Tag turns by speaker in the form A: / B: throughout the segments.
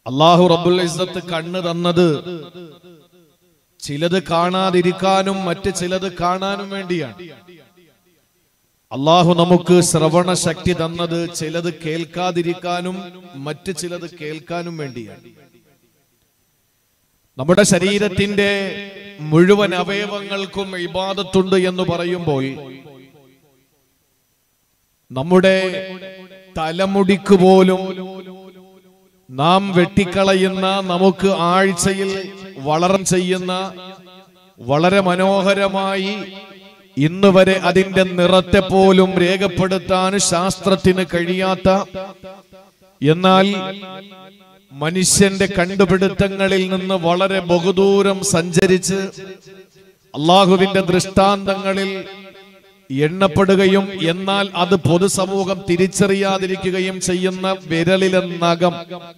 A: അള്ളാഹു റബ്ബുൽ ഇസ്സത്ത് കണ്ണ് തന്നത് ചിലത് കാണാതിരിക്കാനും മറ്റ് ചിലത് കാണാനും വേണ്ടിയാണ് അള്ളാഹു നമുക്ക് ശ്രവണ ശക്തി തന്നത് ചിലത് കേൾക്കാതിരിക്കാനും മറ്റ് ചിലത് കേൾക്കാനും വേണ്ടിയാണ് നമ്മുടെ ശരീരത്തിന്റെ മുഴുവൻ അവയവങ്ങൾക്കും ഇബാദത്തുണ്ട് എന്ന് പറയുമ്പോൾ നമ്മുടെ തലമുടിക്ക് പോലും നാം വെട്ടിക്കളയുന്ന നമുക്ക് ആഴ്ചയിൽ വളരം ചെയ്യുന്ന വളരെ മനോഹരമായി ഇന്ന് വരെ അതിന്റെ നിറത്തെ പോലും രേഖപ്പെടുത്താൻ ശാസ്ത്രത്തിന് കഴിയാത്ത എന്നാൽ മനുഷ്യന്റെ കണ്ടുപിടുത്തങ്ങളിൽ നിന്ന് വളരെ ബഹുദൂരം സഞ്ചരിച്ച് അള്ളാഹുവിന്റെ ദൃഷ്ടാന്തങ്ങളിൽ എണ്ണപ്പെടുകയും എന്നാൽ അത് പൊതുസമൂഹം തിരിച്ചറിയാതിരിക്കുകയും ചെയ്യുന്ന വിരലിലെ നഖം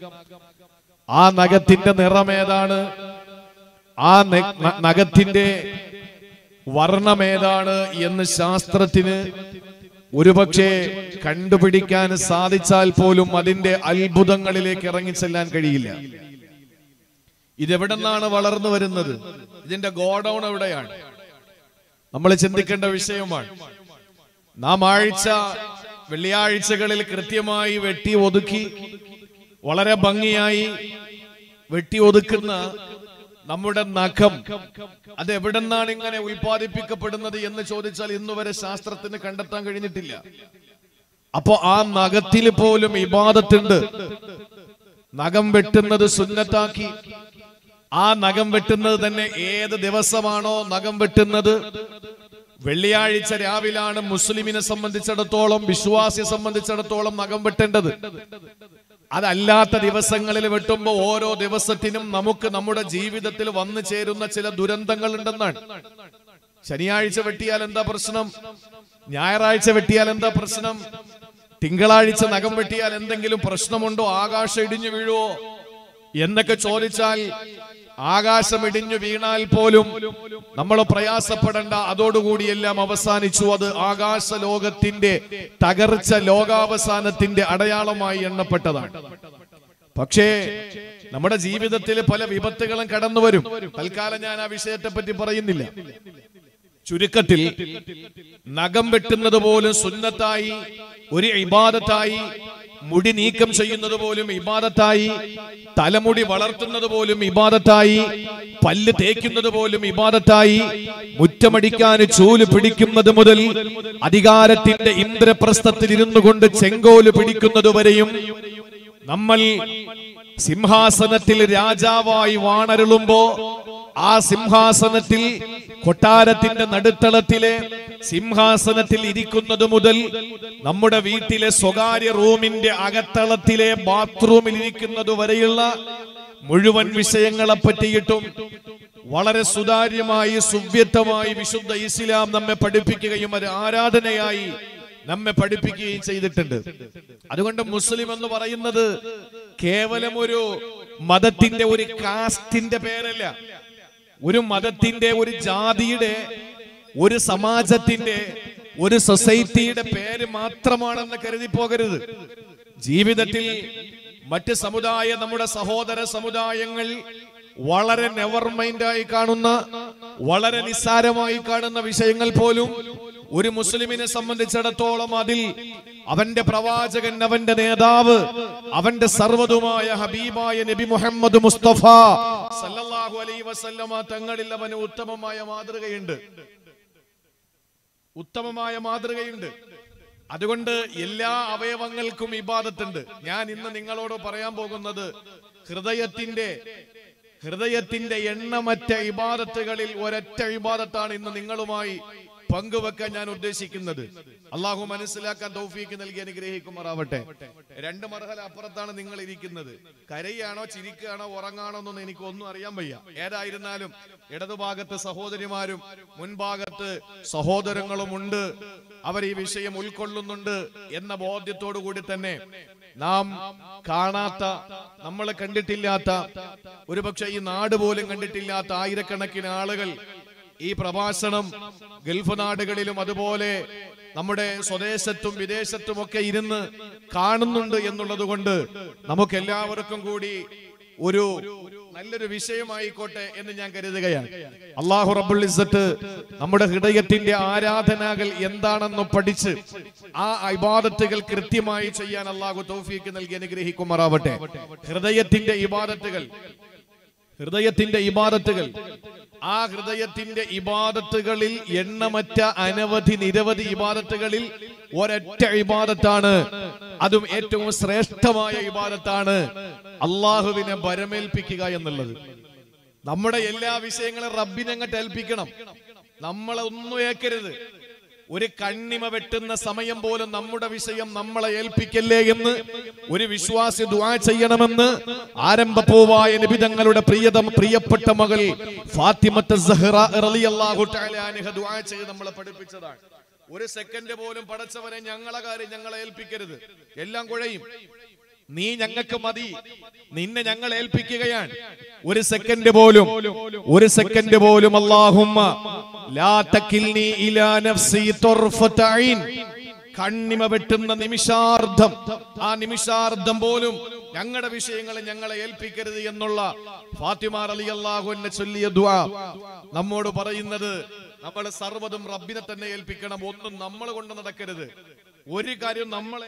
A: ആ നഖത്തിന്റെ നിറമേതാണ് ആ ന- ന- നഖത്തിന്റെ വർണ്ണമേതാണ് എന്ന് ശാസ്ത്രത്തിന് ഒരുപക്ഷെ കണ്ടുപിടിക്കാൻ സാധിച്ചാൽ പോലും അതിന്റെ അത്ഭുതങ്ങളിലേക്ക് ഇറങ്ങിച്ചെല്ലാൻ കഴിയില്ല ഇതെവിടെന്നാണ് വളർന്നു വരുന്നത് ഇതിന്റെ ഗോഡൌൺ എവിടെയാണ് നമ്മൾ ചിന്തിക്കേണ്ട വിഷയമാണ് നാം ആഴ്ച വെള്ളിയാഴ്ചകളിൽ കൃത്യമായി വെട്ടി ഒതുക്കി വളരെ ഭംഗിയായി വെട്ടി ഒതുക്കുന്ന നമ്മുടെ നഖം അത് എവിടെന്നാണ് ഇങ്ങനെ ഉൽപ്പാദിപ്പിക്കപ്പെടുന്നത് എന്ന് ചോദിച്ചാൽ ഇന്ന് വരെ ശാസ്ത്രത്തിന് കണ്ടെത്താൻ കഴിഞ്ഞിട്ടില്ല അപ്പോ ആ നഖത്തിൽ പോലും ഇബാദത്തുണ്ട് നഖം വെട്ടുന്നത് സുന്നത്താക്കി ആ നഖം വെട്ടുന്നത് തന്നെ ഏത് ദിവസമാണോ നഖം വെട്ടുന്നത് വെള്ളിയാഴ്ച രാവിലാണ് മുസ്ലിമിനെ സംബന്ധിച്ചിടത്തോളം വിശ്വാസിയെ സംബന്ധിച്ചിടത്തോളം നഖം വെട്ടേണ്ടത് അതല്ലാത്ത ദിവസങ്ങളിൽ വെട്ടുമ്പോ ഓരോ ദിവസത്തിനും നമുക്ക് നമ്മുടെ ജീവിതത്തിൽ വന്നു ചേരുന്ന ചില ദുരന്തങ്ങൾ ഉണ്ടെന്നാണ് ശനിയാഴ്ച വെട്ടിയാൽ എന്താ പ്രശ്നം ഞായറാഴ്ച വെട്ടിയാൽ എന്താ പ്രശ്നം തിങ്കളാഴ്ച നഖം വെട്ടിയാൽ എന്തെങ്കിലും പ്രശ്നമുണ്ടോ ആകാശം ഇടിഞ്ഞു വീഴുവോ എന്നൊക്കെ ചോദിച്ചാൽ ആകാശം ഇടിഞ്ഞു വീണാൽ പോലും നമ്മൾ പ്രയാസപ്പെടേണ്ട അതോടുകൂടി എല്ലാം അവസാനിച്ചു അത് ആകാശ ലോകത്തിന്റെ തകർച്ച ലോകാവസാനത്തിന്റെ അടയാളമായി എണ്ണപ്പെട്ടതാണ് പക്ഷേ നമ്മുടെ ജീവിതത്തിൽ പല വിപത്തുകളും കടന്നു വരും തൽക്കാലം ഞാൻ ആ വിഷയത്തെ പറ്റി പറയുന്നില്ല ചുരുക്കത്തിൽ നഖം വെട്ടുന്നത് പോലും സുന്നത്തായി ഒരു ഇബാദത്തായി മുടി നീക്കം ചെയ്യുന്നത് പോലും ഇബാദത്തായി തലമുടി വളർത്തുന്നത് പോലും ഇബാദത്തായി പല്ല് തേക്കുന്നത് പോലും ഇബാദത്തായി മുറ്റമടിക്കാൻ ചൂല് പിടിക്കുന്നത് മുതൽ അധികാരത്തിന്റെ ഇന്ദ്രപ്രസ്ഥത്തിൽ ഇരുന്നു കൊണ്ട് ചെങ്കോല് പിടിക്കുന്നത് വരെയും നമ്മൾ സിംഹാസനത്തിൽ രാജാവായി വാണരുളുമ്പോ ആ സിംഹാസനത്തിൽ കൊട്ടാരത്തിന്റെ നടുത്തളത്തിലെ സിംഹാസനത്തിൽ ഇരിക്കുന്നത് മുതൽ നമ്മുടെ വീട്ടിലെ സ്വകാര്യ റൂമിന്റെ അകത്തളത്തിലെ ബാത്റൂമിൽ ഇരിക്കുന്നത് വരെയുള്ള മുഴുവൻ വിഷയങ്ങളെ പറ്റിയിട്ടും വളരെ സുതാര്യമായി സുവ്യക്തമായി വിശുദ്ധ ഇസ്ലാം നമ്മെ പഠിപ്പിക്കുകയും ഒരു ആരാധനയായി നമ്മെ പഠിപ്പിക്കുകയും ചെയ്തിട്ടുണ്ട് അതുകൊണ്ട് മുസ്ലിം എന്ന് പറയുന്നത് കേവലം ഒരു മതത്തിന്റെ ഒരു കാസ്റ്റിന്റെ പേരല്ല ഒരു മതത്തിന്റെ ഒരു ജാതിയുടെ ഒരു സമാജത്തിന്റെ ഒരു സൊസൈറ്റിയുടെ പേര് മാത്രമാണെന്ന് കരുതി പോകരുത് ജീവിതത്തിൽ മറ്റ് സമുദായ നമ്മുടെ സഹോദര സമുദായങ്ങൾ വളരെ നെവർ മൈൻഡായി കാണുന്ന വളരെ നിസ്സാരമായി കാണുന്ന വിഷയങ്ങൾ പോലും ഒരു മുസ്ലിമിനെ സംബന്ധിച്ചിടത്തോളം അതിൽ അവന്റെ പ്രവാചകൻ അവന്റെ നേതാവ് അവന്റെ സർവ്വതുമായ ഹബീബായ നബി മുഹമ്മദ് മുസ്തഫ സല്ലല്ലാഹു അലൈഹി വസല്ലമ തങ്ങളിൽ അവന് ഉത്തമമായ മാതൃകയുണ്ട് ഉത്തമമായ മാതൃകയുണ്ട് അതുകൊണ്ട് എല്ലാ അവയവങ്ങൾക്കും ഇബാദത്തുണ്ട് ഞാൻ ഇന്ന് നിങ്ങളോട് പറയാൻ പോകുന്നത് ഹൃദയത്തിന്റെ ഹൃദയത്തിന്റെ എണ്ണമറ്റ ഇബാദത്തുകളിൽ ഒരൊറ്റ ഇബാദത്താണ് ഇന്ന് നിങ്ങളുമായി പങ്കുവെക്കാൻ ഞാൻ ഉദ്ദേശിക്കുന്നത് അള്ളാഹു മനസ്സിലാക്കാൻ തൗഫീക്ക് നൽകി അനുഗ്രഹിക്കുമാറാവട്ടെ രണ്ട് മർഹല അപ്പുറത്താണ് നിങ്ങൾ ഇരിക്കുന്നത് കരയാണോ ചിരിക്കുകയാണോ ഉറങ്ങാണോ എന്നൊന്നും എനിക്ക് ഒന്നും അറിയാൻ വയ്യ ഏതായിരുന്നാലും ഇടതുഭാഗത്ത് സഹോദരിമാരും മുൻഭാഗത്ത് സഹോദരങ്ങളും ഉണ്ട് അവർ ഈ വിഷയം ഉൾക്കൊള്ളുന്നുണ്ട് എന്ന ബോധ്യത്തോടു കൂടി തന്നെ നാം കാണാത്ത നമ്മൾ കണ്ടിട്ടില്ലാത്ത ഒരുപക്ഷെ ഈ നാട് പോലും കണ്ടിട്ടില്ലാത്ത ആയിരക്കണക്കിന് ആളുകൾ ഈ പ്രഭാഷണം ഗൾഫ് നാടുകളിലും അതുപോലെ നമ്മുടെ സ്വദേശത്തും വിദേശത്തും ഒക്കെ ഇരുന്ന് കാണുന്നുണ്ട് എന്നുള്ളത് കൊണ്ട് നമുക്ക് എല്ലാവർക്കും കൂടി ഒരു നല്ലൊരു വിഷയമായിക്കോട്ടെ എന്ന് ഞാൻ കരുതുകയാണ് അള്ളാഹു റബ്ബുൽ ഇസ്സത്ത് നമ്മുടെ ഹൃദയത്തിന്റെ ആരാധനകൾ എന്താണെന്ന് പഠിച്ച് ആ ഇബാദത്തുകൾ കൃത്യമായി ചെയ്യാൻ അള്ളാഹു തൗഫീക്ക് നൽകി അനുഗ്രഹിക്കുമാറാവട്ടെ ഹൃദയത്തിന്റെ ഇബാദത്തുകൾ ഹൃദയത്തിന്റെ ഇബാദത്തുകൾ ആ ഹൃദയത്തിന്റെ ഇബാദത്തുകളിൽ എണ്ണമറ്റ അനവധി നിരവധി ഇബാദത്തുകളിൽ ഒരൊറ്റ ഇബാദത്താണ് അതും ഏറ്റവും ശ്രേഷ്ഠമായ ഇബാദത്താണ് അള്ളാഹുവിനെ ഭരമേൽപ്പിക്കുക എന്നുള്ളത് നമ്മുടെ എല്ലാ വിഷയങ്ങളും റബ്ബിനങ്ങട്ട് ഏൽപ്പിക്കണം നമ്മളെ ഒന്നും ഏക്കരുത് ഒരു കണ്ണിമ വെട്ടുന്ന സമയം പോലും നമ്മുടെ വിഷയം നമ്മളെ ഏൽപ്പിക്കല്ലേ എന്ന് ഒരു വിശ്വാസി ദുആ ചെയ്യണമെന്ന് ആരംഭപ്പൂവായ നിബിതങ്ങളുടെ പ്രിയതം പ്രിയപ്പെട്ട മകൾ ഫാത്തിമത്ത് സഹ്റ റളിയല്ലാഹു തആല അൻഹ ദുആ ചെയ്ത് നമ്മളെ പഠിപ്പിച്ചതാണ് ഒരു സെക്കൻഡ് പോലും പടച്ചവനെ ഞങ്ങളെ കാര്യം ഞങ്ങളെ ഏൽപ്പിക്കരുത് എല്ലാം കുഴയും നീ ഞങ്ങൾക്ക് മതി നിന്നെ ഞങ്ങൾ ഏൽപ്പിക്കുകയാണ് ഒരു സെക്കൻഡ് പോലും ഒരു സെക്കൻഡ് പോലും അല്ലാഹുമ്മ ലാ തക്കിൽനി ഇലാ നഫ്സി തുർഫത ഐൻ കണ്ണിമ വെട്ടുന്ന നിമിഷാർദ്ധം ആ നിമിഷാർദ്ധം പോലും ഞങ്ങളുടെ വിഷയങ്ങളെ ഞങ്ങളെ ഏൽപ്പിക്കരുത് എന്നുള്ള ഫാത്തിമ അലി അള്ളാഹു എന്നെ ചൊല്ലിയ ദുആ നമ്മോട് പറയുന്നത് നമ്മൾ സർവ്വതും റബ്ബിനെ തന്നെ ഏൽപ്പിക്കണം ഒന്നും നമ്മൾ കൊണ്ട് നടക്കരുത് ഒരു കാര്യം നമ്മളെ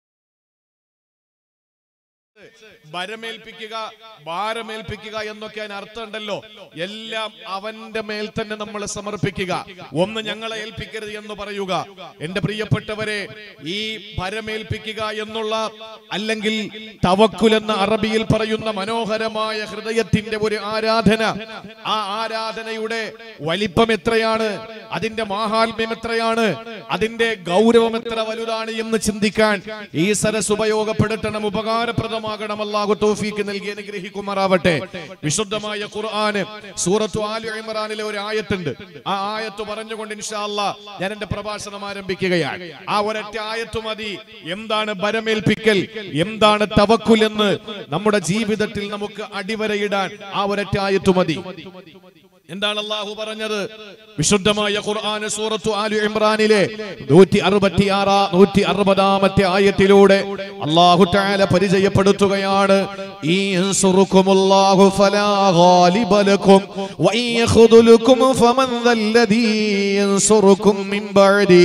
A: ഭരമേൽപ്പിക്കുക ഭാരമേൽപ്പിക്കുക എന്നൊക്കെ അതിന് അർത്ഥമുണ്ടല്ലോ എല്ലാം അവന്റെ മേൽ തന്നെ നമ്മൾ സമർപ്പിക്കുക ഒന്ന് ഞങ്ങളെ ഏൽപ്പിക്കരുത് എന്ന് പറയുക എന്റെ പ്രിയപ്പെട്ടവരെ ഈ ഭരമേൽപ്പിക്കുക എന്നുള്ള അല്ലെങ്കിൽ തവക്കുൽ എന്ന അറബിയിൽ പറയുന്ന മനോഹരമായ ഹൃദയത്തിന്റെ ഒരു ആരാധന ആ ആരാധനയുടെ വലിപ്പം എത്രയാണ് അതിന്റെ മാഹാത്മ്യം എത്രയാണ് അതിന്റെ ഗൗരവം എത്ര വലുതാണ് എന്ന് ചിന്തിക്കാൻ ഈ സരസ് ഉപയോഗപ്പെടുത്തണം ഉപകാരപ്രദമാകണം അല്ലാഹു തൗഫീക്ക് നൽകി അനുഗ്രഹിക്കുമാറാവട്ടെ വിശുദ്ധമായ ഖുർആന് സൂറത്തു ആലി ഇമ്രാനിലെ ഒരു ആയത്തുണ്ട് ആ ആയത്ത് പറഞ്ഞുകൊണ്ട് ഇൻഷാ അല്ലാ ഞാൻ എന്റെ പ്രഭാഷണം ആരംഭിക്കുകയാണ് ആ ഒരൊറ്റ ആയത്ത് മതി എന്താണ് ഭരമേൽപ്പിക്കൽ എന്താണ് തവക്കുൽ എന്ന് നമ്മുടെ ജീവിതത്തിൽ നമുക്ക് അടിവരയിടാൻ ആ ഒരൊറ്റ ആയത്ത് മതി എന്താണ് അള്ളാഹു പറഞ്ഞത് വിശുദ്ധമായ ഖുർആൻ സൂറത്തു ആലു ഇമ്രാനിലെ നൂറ്റി അറുപത്തി ആറാ നൂറ്റി അറുപതാമത്തെ ആയത്തിലൂടെ അള്ളാഹു താല പരിചയപ്പെടുത്തുകയാണ് ഈ യൻസുറുക്കുമുല്ലാഹു ഫലാ ഗാലിബ ലക്കും വഇൻ യഖ്ദുലുക്കും ഫമൻ ദല്ലദീ യൻസുറുക്കും മിൻ ബഅദി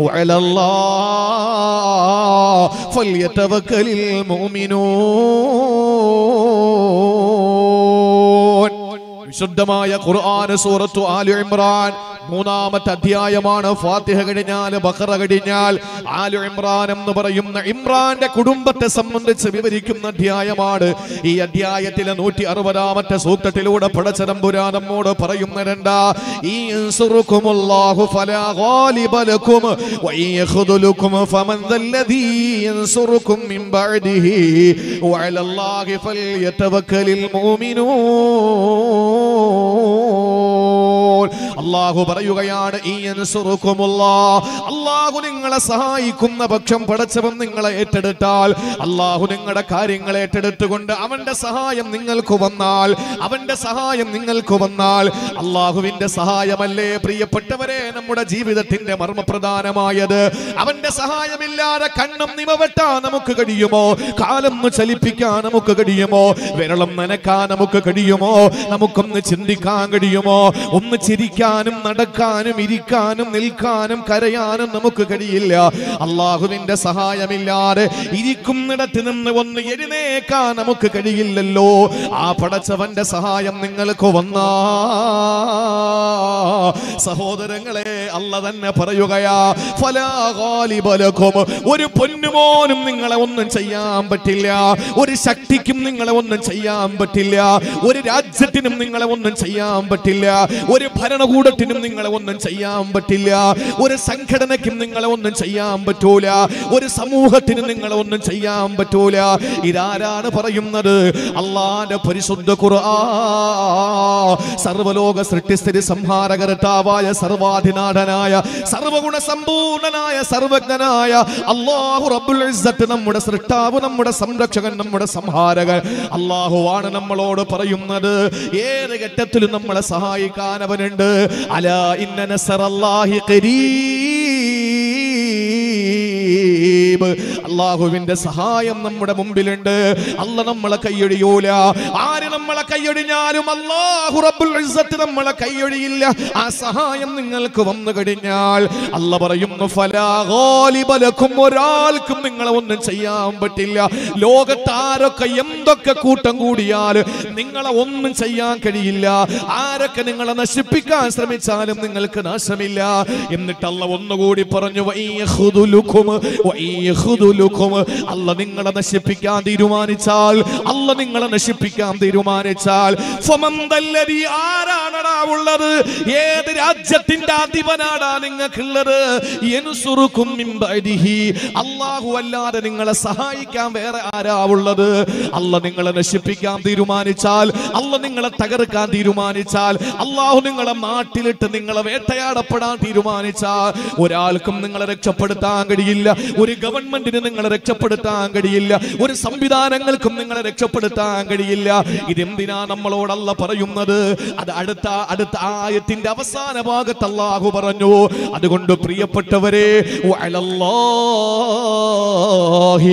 A: വഅലല്ലാഹ് ഫൽയതവക്കലിൽ മുഅ്മിനൂൻ വിശുദ്ധമായ ഖുർആൻ സൂറത്തു ആലു ഇമ്രാൻ മൂന്നാമത്തെ അധ്യായമാണ് ഫാത്തിഹ കഴിഞ്ഞാൽ ബഖറ കഴിഞ്ഞാൽ ആലു ഇമ്രാൻ എന്ന് പറയുന്ന ഇമ്രാന്റെ കുടുംബത്തെ സംബന്ധിച്ച് വിവരിക്കുന്ന അധ്യായമാണ് ഈ അധ്യായത്തിലെ നൂറ്റി അറുപതാമത്തെ സൂക്തത്തിലൂടെ പടച്ചതമ്പുരാ നമ്മോട് പറയുന്ന രണ്ടാ ഈ യൻസുറുക്കുമുല്ലാഹു ഫലാ ഗാലിബ ലക്കും വഇൻ യഖ്ദുലുക്കും ഫമൻ ദല്ലദീ യൻസുറുക്കും മിൻ ബഅദിഹി വഅലല്ലാഹി ഫൽയതവക്കലിൽ മുഅ്മിനൂൻ അള്ളാഹു പറയുകയാണ് ഈ യൻസുറുക്കുമുല്ലാഹ്. അള്ളാഹു നിങ്ങളെ സഹായിക്കുന്ന പക്ഷം പടച്ചവൻ നിങ്ങളെ ഏറ്റെടുത്താൽ അള്ളാഹു നിങ്ങളുടെ കാര്യങ്ങൾ ഏറ്റെടുത്തുകൊണ്ട് അവന്റെ സഹായം നിങ്ങൾക്ക് വന്നാൽ അവന്റെ സഹായം നിങ്ങൾക്ക് വന്നാൽ അള്ളാഹുവിന്റെ സഹായമല്ലേ പ്രിയപ്പെട്ടവരെ നമ്മുടെ ജീവിതത്തിന്റെ മർമ്മപ്രധാനമായത് അവന്റെ സഹായമില്ലാതെ കണ്ണും നിമവെട്ടാൻ നമുക്ക് കഴിയുമോ കാലൊന്ന് ചലിപ്പിക്കാൻ നമുക്ക് കഴിയുമോ വിരളം നനക്കാൻ നമുക്ക് കഴിയുമോ നമുക്കൊന്ന് ചിന്തിക്കാൻ കഴിയുമോ ഒന്ന് ചിരിക്കാനും നടക്കാനും ഇരിക്കാനും നിൽക്കാനും കരയാനും നമുക്ക് കഴിയില്ല അള്ളാഹുവിന്റെ സഹായമില്ലാതെ ഇരിക്കുന്നിടത്ത് നിന്ന് ഒന്ന് എഴുന്നേക്കാൻ നമുക്ക് കഴിയില്ലല്ലോ ആ പടച്ചവന്റെ സഹായം നിങ്ങൾക്ക് വന്നാ സഹോദരങ്ങളെ അല്ല തന്നെ പറയുകയാ ഫലാ ഗാലിബ ലക്കും. ഒരു പൊന്നുമോനും നിങ്ങളെ ഒന്നും ചെയ്യാൻ പറ്റില്ല ഒരു ശക്തിക്കും നിങ്ങളെ ഒന്നും ചെയ്യാൻ പറ്റില്ല ഒരു രാജ്യത്തിനും നിങ്ങളെ ഒന്നും ചെയ്യാൻ പറ്റില്ല ഒരു ഭരണകൂടത്തിനും നിങ്ങളെ ഒന്നും ചെയ്യാൻ പറ്റില്ല ഒരു സംഘടനയ്ക്കും നിങ്ങളെ ഒന്നും ചെയ്യാൻ പറ്റൂല ഒരു സമൂഹത്തിനും നിങ്ങളെ ഒന്നും ചെയ്യാൻ പറ്റൂല ഇതാരാണ് പറയുന്നത് അള്ളാന്റെ പരിശുദ്ധ ഖുർആ സർവലോക സൃഷ്ടിസ്ഥിതി സംഹാരകർത്താവായ സർവാധിനാഥനായ സർവഗുണ സമ്പൂർണനായ സർവജ്ഞനായ അള്ളാഹു റബ്ബുൽ ഇസ്സത്ത് നമ്മുടെ സൃഷ്ടാവ് നമ്മുടെ സംരക്ഷകൻ നമ്മുടെ സംഹാരകൻ അള്ളാഹുവാണ് നമ്മളോട് പറയുന്നത് ഏത് ഘട്ടത്തിലും നമ്മളെ സഹായിക്കാൻ അവനുണ്ട് അലാ ഇന്ന നസറല്ലാഹി ഖരീബ് കരീബ് അള്ളാഹുവിന്റെ സഹായം നമ്മുടെ മുമ്പിലുണ്ട് അല്ല നമ്മളെ കൈയൊഴിയൂല ആര് നമ്മളെ കൈയൊഴിഞ്ഞാലും അള്ളാഹു റബ്ബുൽ ഇസ്സത്ത് നമ്മളെ കൈയൊഴിയില്ല ആ സഹായം നിങ്ങൾക്ക് വന്നു കഴിഞ്ഞാൽ അല്ല പറയുന്നു ഫലാ ഗാലിബ ലക്കും ഒരാൾക്കും നിങ്ങളെ ഒന്നും ചെയ്യാൻ പറ്റില്ല ലോകത്ത് ആരൊക്കെ എന്തൊക്കെ കൂട്ടം കൂടിയാൽ നിങ്ങളെ ഒന്നും ചെയ്യാൻ കഴിയില്ല ആരൊക്കെ നിങ്ങളെ നശിപ്പിക്കാൻ ശ്രമിച്ചാലും നിങ്ങൾക്ക് നാശമില്ല എന്നിട്ട് അല്ല ഒന്നുകൂടി പറഞ്ഞു വയ്യഹുദുലുക്കും വയ്യഹുദുലുക്കും അല്ല നിങ്ങളെ നശിപ്പിക്കാൻ തീരുമാനിച്ചാൽ അല്ല നിങ്ങളെ നശിപ്പിക്കാൻ തീരുമാനിച്ചാൽ ഫമന്തല്ലരി ആരാണടാ ഉള്ളത് ഏത് രാജ്യത്തിന്റെ അധിപനാടാ നിങ്ങൾക്കുള്ളത് യനുസുറുക്കും മിൻ ബഅദിഹി അല്ലാഹു അല്ലാതെ നിങ്ങളെ സഹായിക്കാൻ വേറെ ആരാ ഉള്ളത് അല്ല നിങ്ങളെ നശിപ്പിക്കാൻ തീരുമാനിച്ചാൽ അല്ല നിങ്ങളെ തകർക്കാൻ തീരുമാനിച്ചാൽ അള്ളാഹു നിങ്ങളെ നാട്ടിലിട്ട് നിങ്ങളെ വേട്ടയാടപ്പെടാൻ തീരുമാനിച്ചാൽ ഒരാൾക്കും നിങ്ങളെ രക്ഷപ്പെടുത്താൻ കഴിയില്ല ഒരു ഗവൺമെന്റിന് നിങ്ങളെ രക്ഷപ്പെടുത്താൻ കഴിയില്ല ഒരു സംവിധാനങ്ങൾക്കും നിങ്ങളെ രക്ഷപ്പെടുത്താൻ കഴിയില്ല ഇതെന്തിനാ നമ്മളോടല്ല പറയുന്നത് അത് അടുത്ത അടുത്ത ആയത്തിന്റെ അവസാന ഭാഗത്ത് അള്ളാഹു പറഞ്ഞു അതുകൊണ്ട് പ്രിയപ്പെട്ടവരെ വഅലല്ലാഹി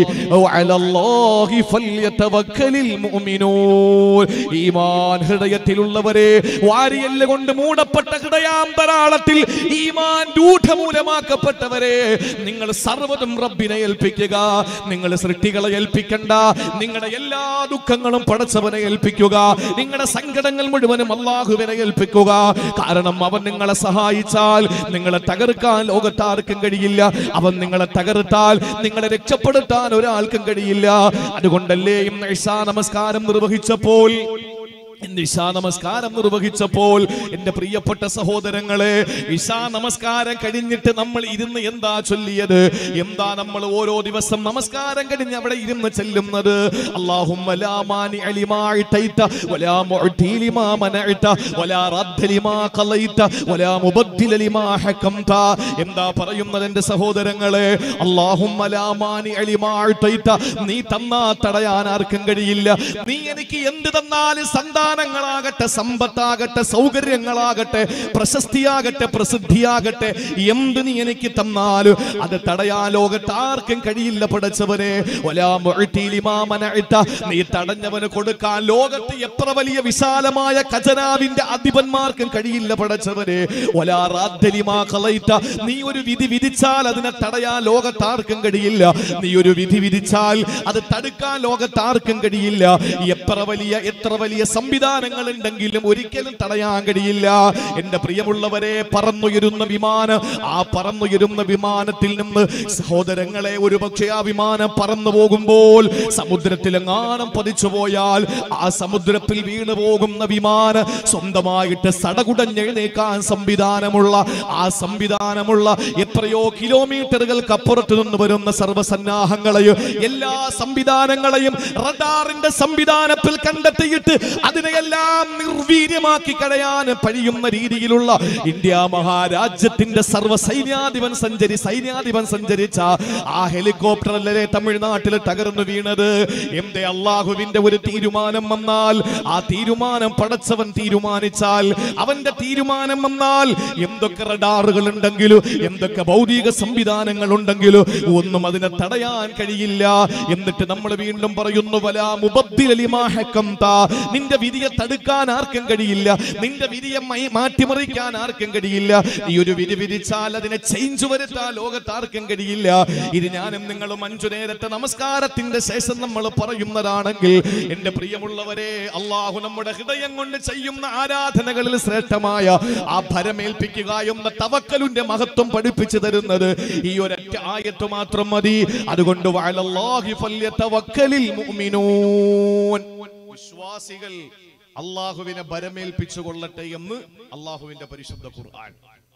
A: വഅലല്ലാഹി ഫല്യതവക്കലിൽ മുഅ്മിനൂൻ ഈമാൻ ഹൃദയത്തിലുള്ളവരെ വാരിയല്ല കൊണ്ട് മൂടപ്പെട്ട ഹൃദയാന്തരാളത്തിൽ ഈമാൻ രൂഢമൂലമാക്കപ്പെട്ടവരെ നിങ്ങൾ സർവ്വതും റബ്ബിനെ ഏൽപ്പിക്കുക നിങ്ങൾ സൃഷ്ടികളെ ഏൽപ്പിക്കണ്ട നിങ്ങളുടെ എല്ലാ ദുഃഖങ്ങളും പടച്ചവനെ ഏൽപ്പിക്കുക നിങ്ങളുടെ സങ്കടങ്ങൾ മുഴുവനും അള്ളാഹുവിനെ ഏൽപ്പിക്കുക കാരണം അവൻ നിങ്ങളെ സഹായിച്ചാൽ നിങ്ങളെ തകർക്കാൻ ലോകത്താർക്കും കഴിയില്ല അവൻ നിങ്ങളെ തകർത്താൽ നിങ്ങളെ രക്ഷപ്പെടുത്താൻ ഒരാൾക്കും കഴിയില്ല അതുകൊണ്ടല്ലേ ഇന്ന് ഇഷാ നമസ്കാരം നിർവഹിച്ചപ്പോൾ ഇന്ന് ഇശാ നമസ്കാരം നിർവഹിച്ചപ്പോൾ എന്റെ പ്രിയപ്പെട്ട സഹോദരങ്ങളെ ഇശാ നമസ്കാരം കഴിഞ്ഞിട്ട് നമ്മൾ ഇരുന്ന് എന്താ ചൊല്ലിയത് എന്താ നമ്മൾ ഓരോ ദിവസം നമസ്കാരം കഴിഞ്ഞ് അവിടെ ഇരുന്ന് ചെല്ലുന്നത് അല്ലാഹുമ്മ ലാ മാനിഅ ലിമാ അഅ്തൈത വലാ മുഅ്തി ലിമാ മനഅത വലാ റദ്ദ ലിമാ ഖളൈത വലാ മുബദ്ദില ലിമാ ഹകംത എന്താ പറയുന്നത് എന്റെ സഹോദരങ്ങളെ അല്ലാഹുമ്മ ലാ മാനിഅ ലിമാ അഅ്തൈത നീ തന്നാ തടയാൻ ആർക്കും കഴിയില്ല നീ എനിക്ക് എന്ത് തന്നാലും സന്താനങ്ങളാകട്ടെ സമ്പത്താകട്ടെ സൗകര്യങ്ങളാകട്ടെ പ്രശസ്തിയാകട്ടെ പ്രസിദ്ധിയാകട്ടെ എന്ത് നീ എനിക്ക് തന്നാലും അത് തടയാൻ ലോകത്ത് ആർക്കും കഴിയില്ല പടച്ചവനെ വലാ മുഅ്തി ലിമാ മനഅത. നീ തടഞ്ഞവന് കൊടുക്കാൻ ലോകത്ത് എത്ര വലിയ വിശാലമായ ഖജനാവിന്റെ അധിപന്മാർക്കും കഴിയില്ല പടച്ചവനെ വലാ റാദ്ദ ലിമാ ഖളൈത. നീ ഒരു വിധി വിധിച്ചാൽ അതിനെ തടയാൻ ലോകത്ത് ആർക്കും കഴിയില്ല നീ ഒരു വിധി വിധിച്ചാൽ അത് തടുക്കാൻ ലോകത്ത് ആർക്കും കഴിയില്ല എത്ര വലിയ എത്ര വലിയ സംവിധാനങ്ങൾ ഉണ്ടെങ്കിലും ഒരിക്കലും തടയാൻ കഴിയില്ല എന്റെ പ്രിയമുള്ളവരെ പറന്നുയരുന്ന വിമാനം ആ പറന്നുയരുന്ന വിമാനത്തിൽ നിന്ന് സഹോദരങ്ങളെ ഒരു പക്ഷേ ആ വിമാനം പറന്നു പോകുമ്പോൾ സമുദ്രത്തിലെങ്ങാനും പതിച്ചു പോയാൽ ആ സമുദ്രത്തിൽ വീണു പോകുന്ന വിമാനം സ്വന്തമായിട്ട് സടകുടഞ്ഞെഴുന്നേക്കാൻ സംവിധാനമുള്ള ആ സംവിധാനമുള്ള എത്രയോ കിലോമീറ്ററുകൾക്ക് അപ്പുറത്ത് നിന്ന് വരുന്ന സർവ്വസന്നാഹങ്ങളെയും എല്ലാ സംവിധാനങ്ങളെയും റഡാറിന്റെ സംവിധാനത്തിൽ കണ്ടെത്തിയിട്ട് അതിനെയെല്ലാം നിർവീര്യമാക്കി കളയാൻ കഴിയുന്ന രീതിയിലുള്ള ഇന്ത്യ മഹാരാജ്യത്തിന്റെ സർവ്വ സൈന്യാധിപൻ സഞ്ചരി സൈന്യാധിപൻ സഞ്ചരിച്ച ആ ഹെലികോപ്റ്ററിലെ തമിഴ്നാട്ടിൽ തകർന്നു വീണത് എന്റെ അള്ളാഹുവിന്റെ ഒരു തീരുമാനം വന്നാൽ ആ തീരുമാനം പടച്ചവൻ തീരുമാനിച്ചാൽ അവന്റെ തീരുമാനം വന്നാൽ എന്തൊക്കെ റഡാറുകൾ ഉണ്ടെങ്കിലും എന്തൊക്കെ ഭൗതിക സംവിധാനങ്ങൾ ഉണ്ടെങ്കിലും ഒന്നും അതിനെ തടയാൻ കഴിയില്ല എന്നിട്ട് നമ്മൾ വീണ്ടും പറയുന്നു വലാ മുബദ്ദില ലിമാ ഹക്കംത. നിന്റെ വിധിയെ തടുക്കാൻ ആർക്കും കഴിയില്ല നിന്റെ വിധിയെ മൈ- മാറ്റിമറിക്കാൻ ആർക്കും കഴിയില്ല നീ ഒരു വിധി വിധിച്ചാൽ അതിനെ ചേഞ്ച് വരുത്താൻ ലോകത്ത് ആർക്കും കഴിയില്ല ഇത് ഞാനും നിങ്ങളും അഞ്ചു നേരത്തെ നമസ്കാരത്തിന്റെ ശേഷം നമ്മൾ പറയുന്നതാണെങ്കിൽ എന്റെ പ്രിയമുള്ളവരെ അള്ളാഹു നമ്മുടെ ഹൃദയം കൊണ്ട് ചെയ്യുന്ന ആരാധനകളിൽ ശ്രേഷ്ഠമായ ആ ഭരമേൽപ്പിക്കുക എന്ന തവക്കലുന്റെ മഹത്വം പഠിപ്പിച്ചു തരുന്നത് ഈ ഒരൊറ്റ ആയത്ത് മാത്രം മതി അതുകൊണ്ട് വഅലല്ലാഹി ഫല്യതവക്കലിൽ മുഅ്മിനൂൻ വിശ്വാസികൾ അള്ളാഹുവിനെ ഭരമേൽപ്പിച്ചു കൊള്ളട്ടെ എന്ന് അള്ളാഹുവിന്റെ പരിശുദ്ധ ഖുർആൻ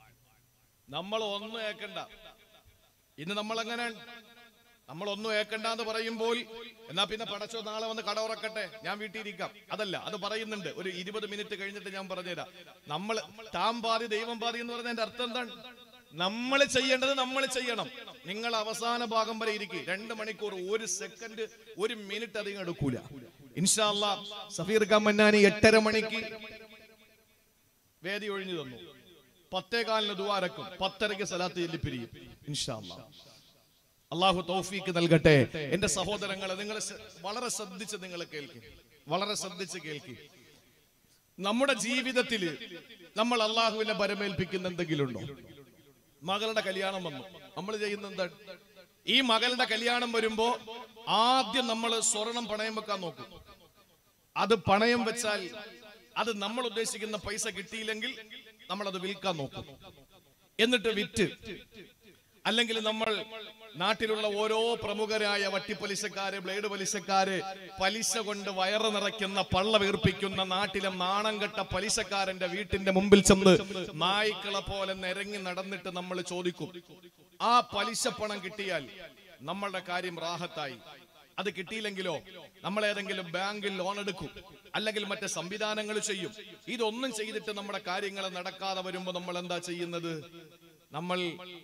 A: നമ്മൾ ഒന്നും ഏക്കണ്ട ഇന്ന് നമ്മൾ എങ്ങനെ നമ്മൾ ഒന്നും ഏക്കണ്ട എന്ന് പറയുമ്പോൾ എന്നാ പിന്നെ പടച്ചോ നാളെ വന്ന് കട ഉറക്കട്ടെ ഞാൻ വീട്ടിൽ ഇരിക്കാം അതല്ല അത് പറയുന്നുണ്ട് ഒരു ഇരുപത് മിനിറ്റ് കഴിഞ്ഞിട്ട് ഞാൻ പറഞ്ഞുതരാം നമ്മൾ താൻ പാതി ദൈവം പാതി എന്ന് പറഞ്ഞതിന്റെ അർത്ഥം എന്താണ് നമ്മൾ ചെയ്യേണ്ടത് നമ്മൾ ചെയ്യണം നിങ്ങൾ അവസാന ഭാഗം വരെ ഇരിക്കും രണ്ട് മണിക്കൂർ ഒരു സെക്കൻഡ് ഒരു മിനിറ്റ് അധികം എടുക്കൂല ഇൻഷാല്ല സഫീർ കമ്മന്നാനി എട്ടര മണിക്ക് വേദി ഒഴിഞ്ഞു തന്നു പത്തേകാലിന് ദ്വാരക്കും പത്തരയ്ക്ക് സലാത്ത് ചെല്ലിപ്പിരിയും ഇൻഷാല്ല അള്ളാഹു തൗഫീക്ക് നൽകട്ടെ എന്റെ സഹോദരങ്ങളെ നിങ്ങൾ വളരെ ശ്രദ്ധിച്ച് നിങ്ങൾ കേൾക്കും വളരെ ശ്രദ്ധിച്ച് കേൾക്കും നമ്മുടെ ജീവിതത്തിൽ നമ്മൾ അള്ളാഹുവിനെ പരമേൽപ്പിക്കുന്ന എന്തെങ്കിലും ഉണ്ടോ മകളുടെ കല്യാണം വന്നു നമ്മൾ ചെയ്യുന്ന എന്താണ് ഈ മകളുടെ കല്യാണം വരുമ്പോ ആദ്യം നമ്മൾ സ്വർണം പണയം വെക്കാൻ നോക്കും അത് പണയം വെച്ചാൽ അത് നമ്മൾ ഉദ്ദേശിക്കുന്ന പൈസ കിട്ടിയില്ലെങ്കിൽ നമ്മൾ അത് വിൽക്കാൻ നോക്കും എന്നിട്ട് വിറ്റ് അല്ലെങ്കിൽ നമ്മൾ നാട്ടിലുള്ള ഓരോ പ്രമുഖരായ വട്ടിപ്പലിശക്കാര് ബ്ലേഡ് പലിശക്കാര് പലിശ കൊണ്ട് വയറ് നിറയ്ക്കുന്ന പള്ള വീർപ്പിക്കുന്ന നാട്ടിലെ നാണം കെട്ട പലിശക്കാരന്റെ വീട്ടിന്റെ മുമ്പിൽ ചെന്ന് നായ്ക്കളെ പോലെ നിരങ്ങി നടന്നിട്ട് നമ്മൾ ചോദിക്കും ആ പലിശ പണം കിട്ടിയാൽ നമ്മളുടെ കാര്യം റാഹത്തായി അത് കിട്ടിയില്ലെങ്കിലോ നമ്മൾ ഏതെങ്കിലും ബാങ്കിൽ ലോൺ എടുക്കും അല്ലെങ്കിൽ മറ്റ് സംവിധാനങ്ങൾ ചെയ്യും ഇതൊന്നും ചെയ്തിട്ട് നമ്മുടെ കാര്യങ്ങൾ നടക്കാതെ വരുമ്പോ നമ്മൾ എന്താ ചെയ്യുന്നത് നമ്മൾ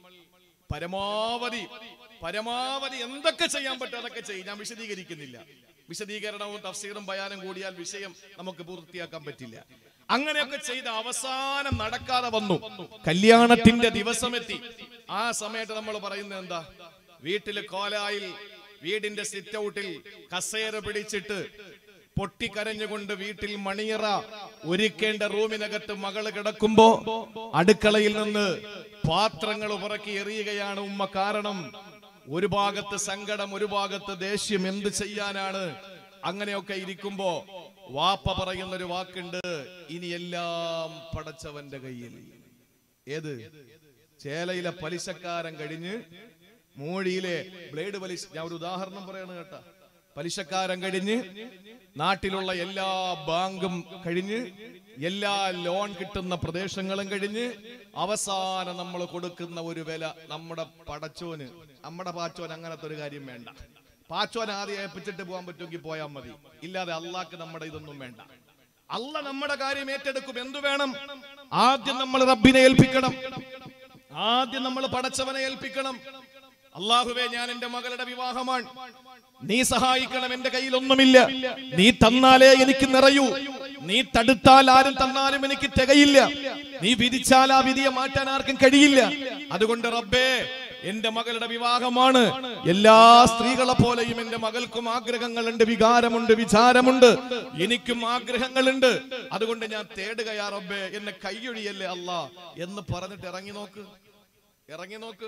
A: പരമാവധി പരമാവധി എന്തൊക്കെ ചെയ്യാൻ പറ്റും അതൊക്കെ ചെയ്യും ഞാൻ വിശദീകരിക്കുന്നില്ല വിശദീകരണവും തഫ്സീറും ബയാനും കൂടിയാൽ വിഷയം നമുക്ക് പൂർത്തിയാക്കാൻ പറ്റില്ല അങ്ങനെയൊക്കെ ചെയ്ത് അവസാനം നടക്കാതെ വന്നു കല്യാണത്തിന്റെ ദിവസമെത്തി ആ സമയത്ത് നമ്മൾ പറയുന്നത് എന്താ വീട്ടില് കോലായിൽ വീടിന്റെ സിറ്റ് ഔട്ടിൽ കസേര പിടിച്ചിട്ട് പൊട്ടിക്കരഞ്ഞുകൊണ്ട് വീട്ടിൽ മണിയറ ഒരുക്കേണ്ട റൂമിനകത്ത് മകള് കിടക്കുമ്പോ അടുക്കളയിൽ നിന്ന് പാത്രങ്ങൾ പുറക്കി എറിയുകയാണ് ഉമ്മ കാരണം ഒരു ഭാഗത്ത് സങ്കടം ഒരു ഭാഗത്ത് ദേഷ്യം എന്ത് ചെയ്യാനാണ് അങ്ങനെയൊക്കെ ഇരിക്കുമ്പോ വാപ്പ പറയുന്ന ഒരു വാക്കുണ്ട് ഇനി എല്ലാം പടച്ചവന്റെ കയ്യിൽ ഏത് ചേലയിലെ പലിശക്കാരൻ കഴിഞ്ഞ് മൂഴിയിലെ ബ്ലേഡ് പലിശ ഞാൻ ഒരു ഉദാഹരണം പറയണ കേട്ടാ പലിശക്കാരൻ കഴിഞ്ഞ് നാട്ടിലുള്ള എല്ലാ ബാങ്കും കഴിഞ്ഞ് എല്ലാ ലോൺ കിട്ടുന്ന പ്രദേശങ്ങളും കഴിഞ്ഞ് അവസാനം നമ്മൾ കൊടുക്കുന്ന ഒരു വില നമ്മുടെ പടച്ചോന് നമ്മുടെ പാച്ചോൻ അങ്ങനത്തെ ഒരു കാര്യം വേണ്ട പാച്ചോൻ ആദ്യം ഏൽപ്പിച്ചിട്ട് പോകാൻ പറ്റുമെങ്കിൽ പോയാൽ മതി ഇല്ലാതെ അള്ളാക്ക് നമ്മുടെ ഇതൊന്നും വേണ്ട അല്ല നമ്മുടെ കാര്യം ഏറ്റെടുക്കും എന്തു വേണം ആദ്യം നമ്മൾ റബ്ബിനെ ഏൽപ്പിക്കണം ആദ്യം നമ്മൾ പടച്ചവനെ ഏൽപ്പിക്കണം അള്ളാഹുവേ ഞാൻ എന്റെ മകളുടെ വിവാഹമാണ് നീ സഹായിക്കണം എന്റെ കയ്യിൽ ഒന്നുമില്ല നീ തന്നാലേ എനിക്ക് നിറയൂ നീ തടുത്താൽ ആരും തന്നാലും എനിക്ക് തികയില്ല നീ വിധിച്ചാൽ ആ വിധിയെ മാറ്റാൻ ആർക്കും കഴിയില്ല അതുകൊണ്ട് റബ്ബേ എന്റെ മകളുടെ വിവാഹമാണ് എല്ലാ സ്ത്രീകളെ പോലെയും എന്റെ മകൾക്കും ആഗ്രഹങ്ങളുണ്ട് വികാരമുണ്ട് വിചാരമുണ്ട് എനിക്കും ആഗ്രഹങ്ങളുണ്ട് അതുകൊണ്ട് ഞാൻ തേടുകയാ റബ്ബേ എന്നെ കൈയൊഴിയല്ലേ അല്ല എന്ന് പറഞ്ഞിട്ട് ഇറങ്ങി നോക്ക് ഇറങ്ങി നോക്ക്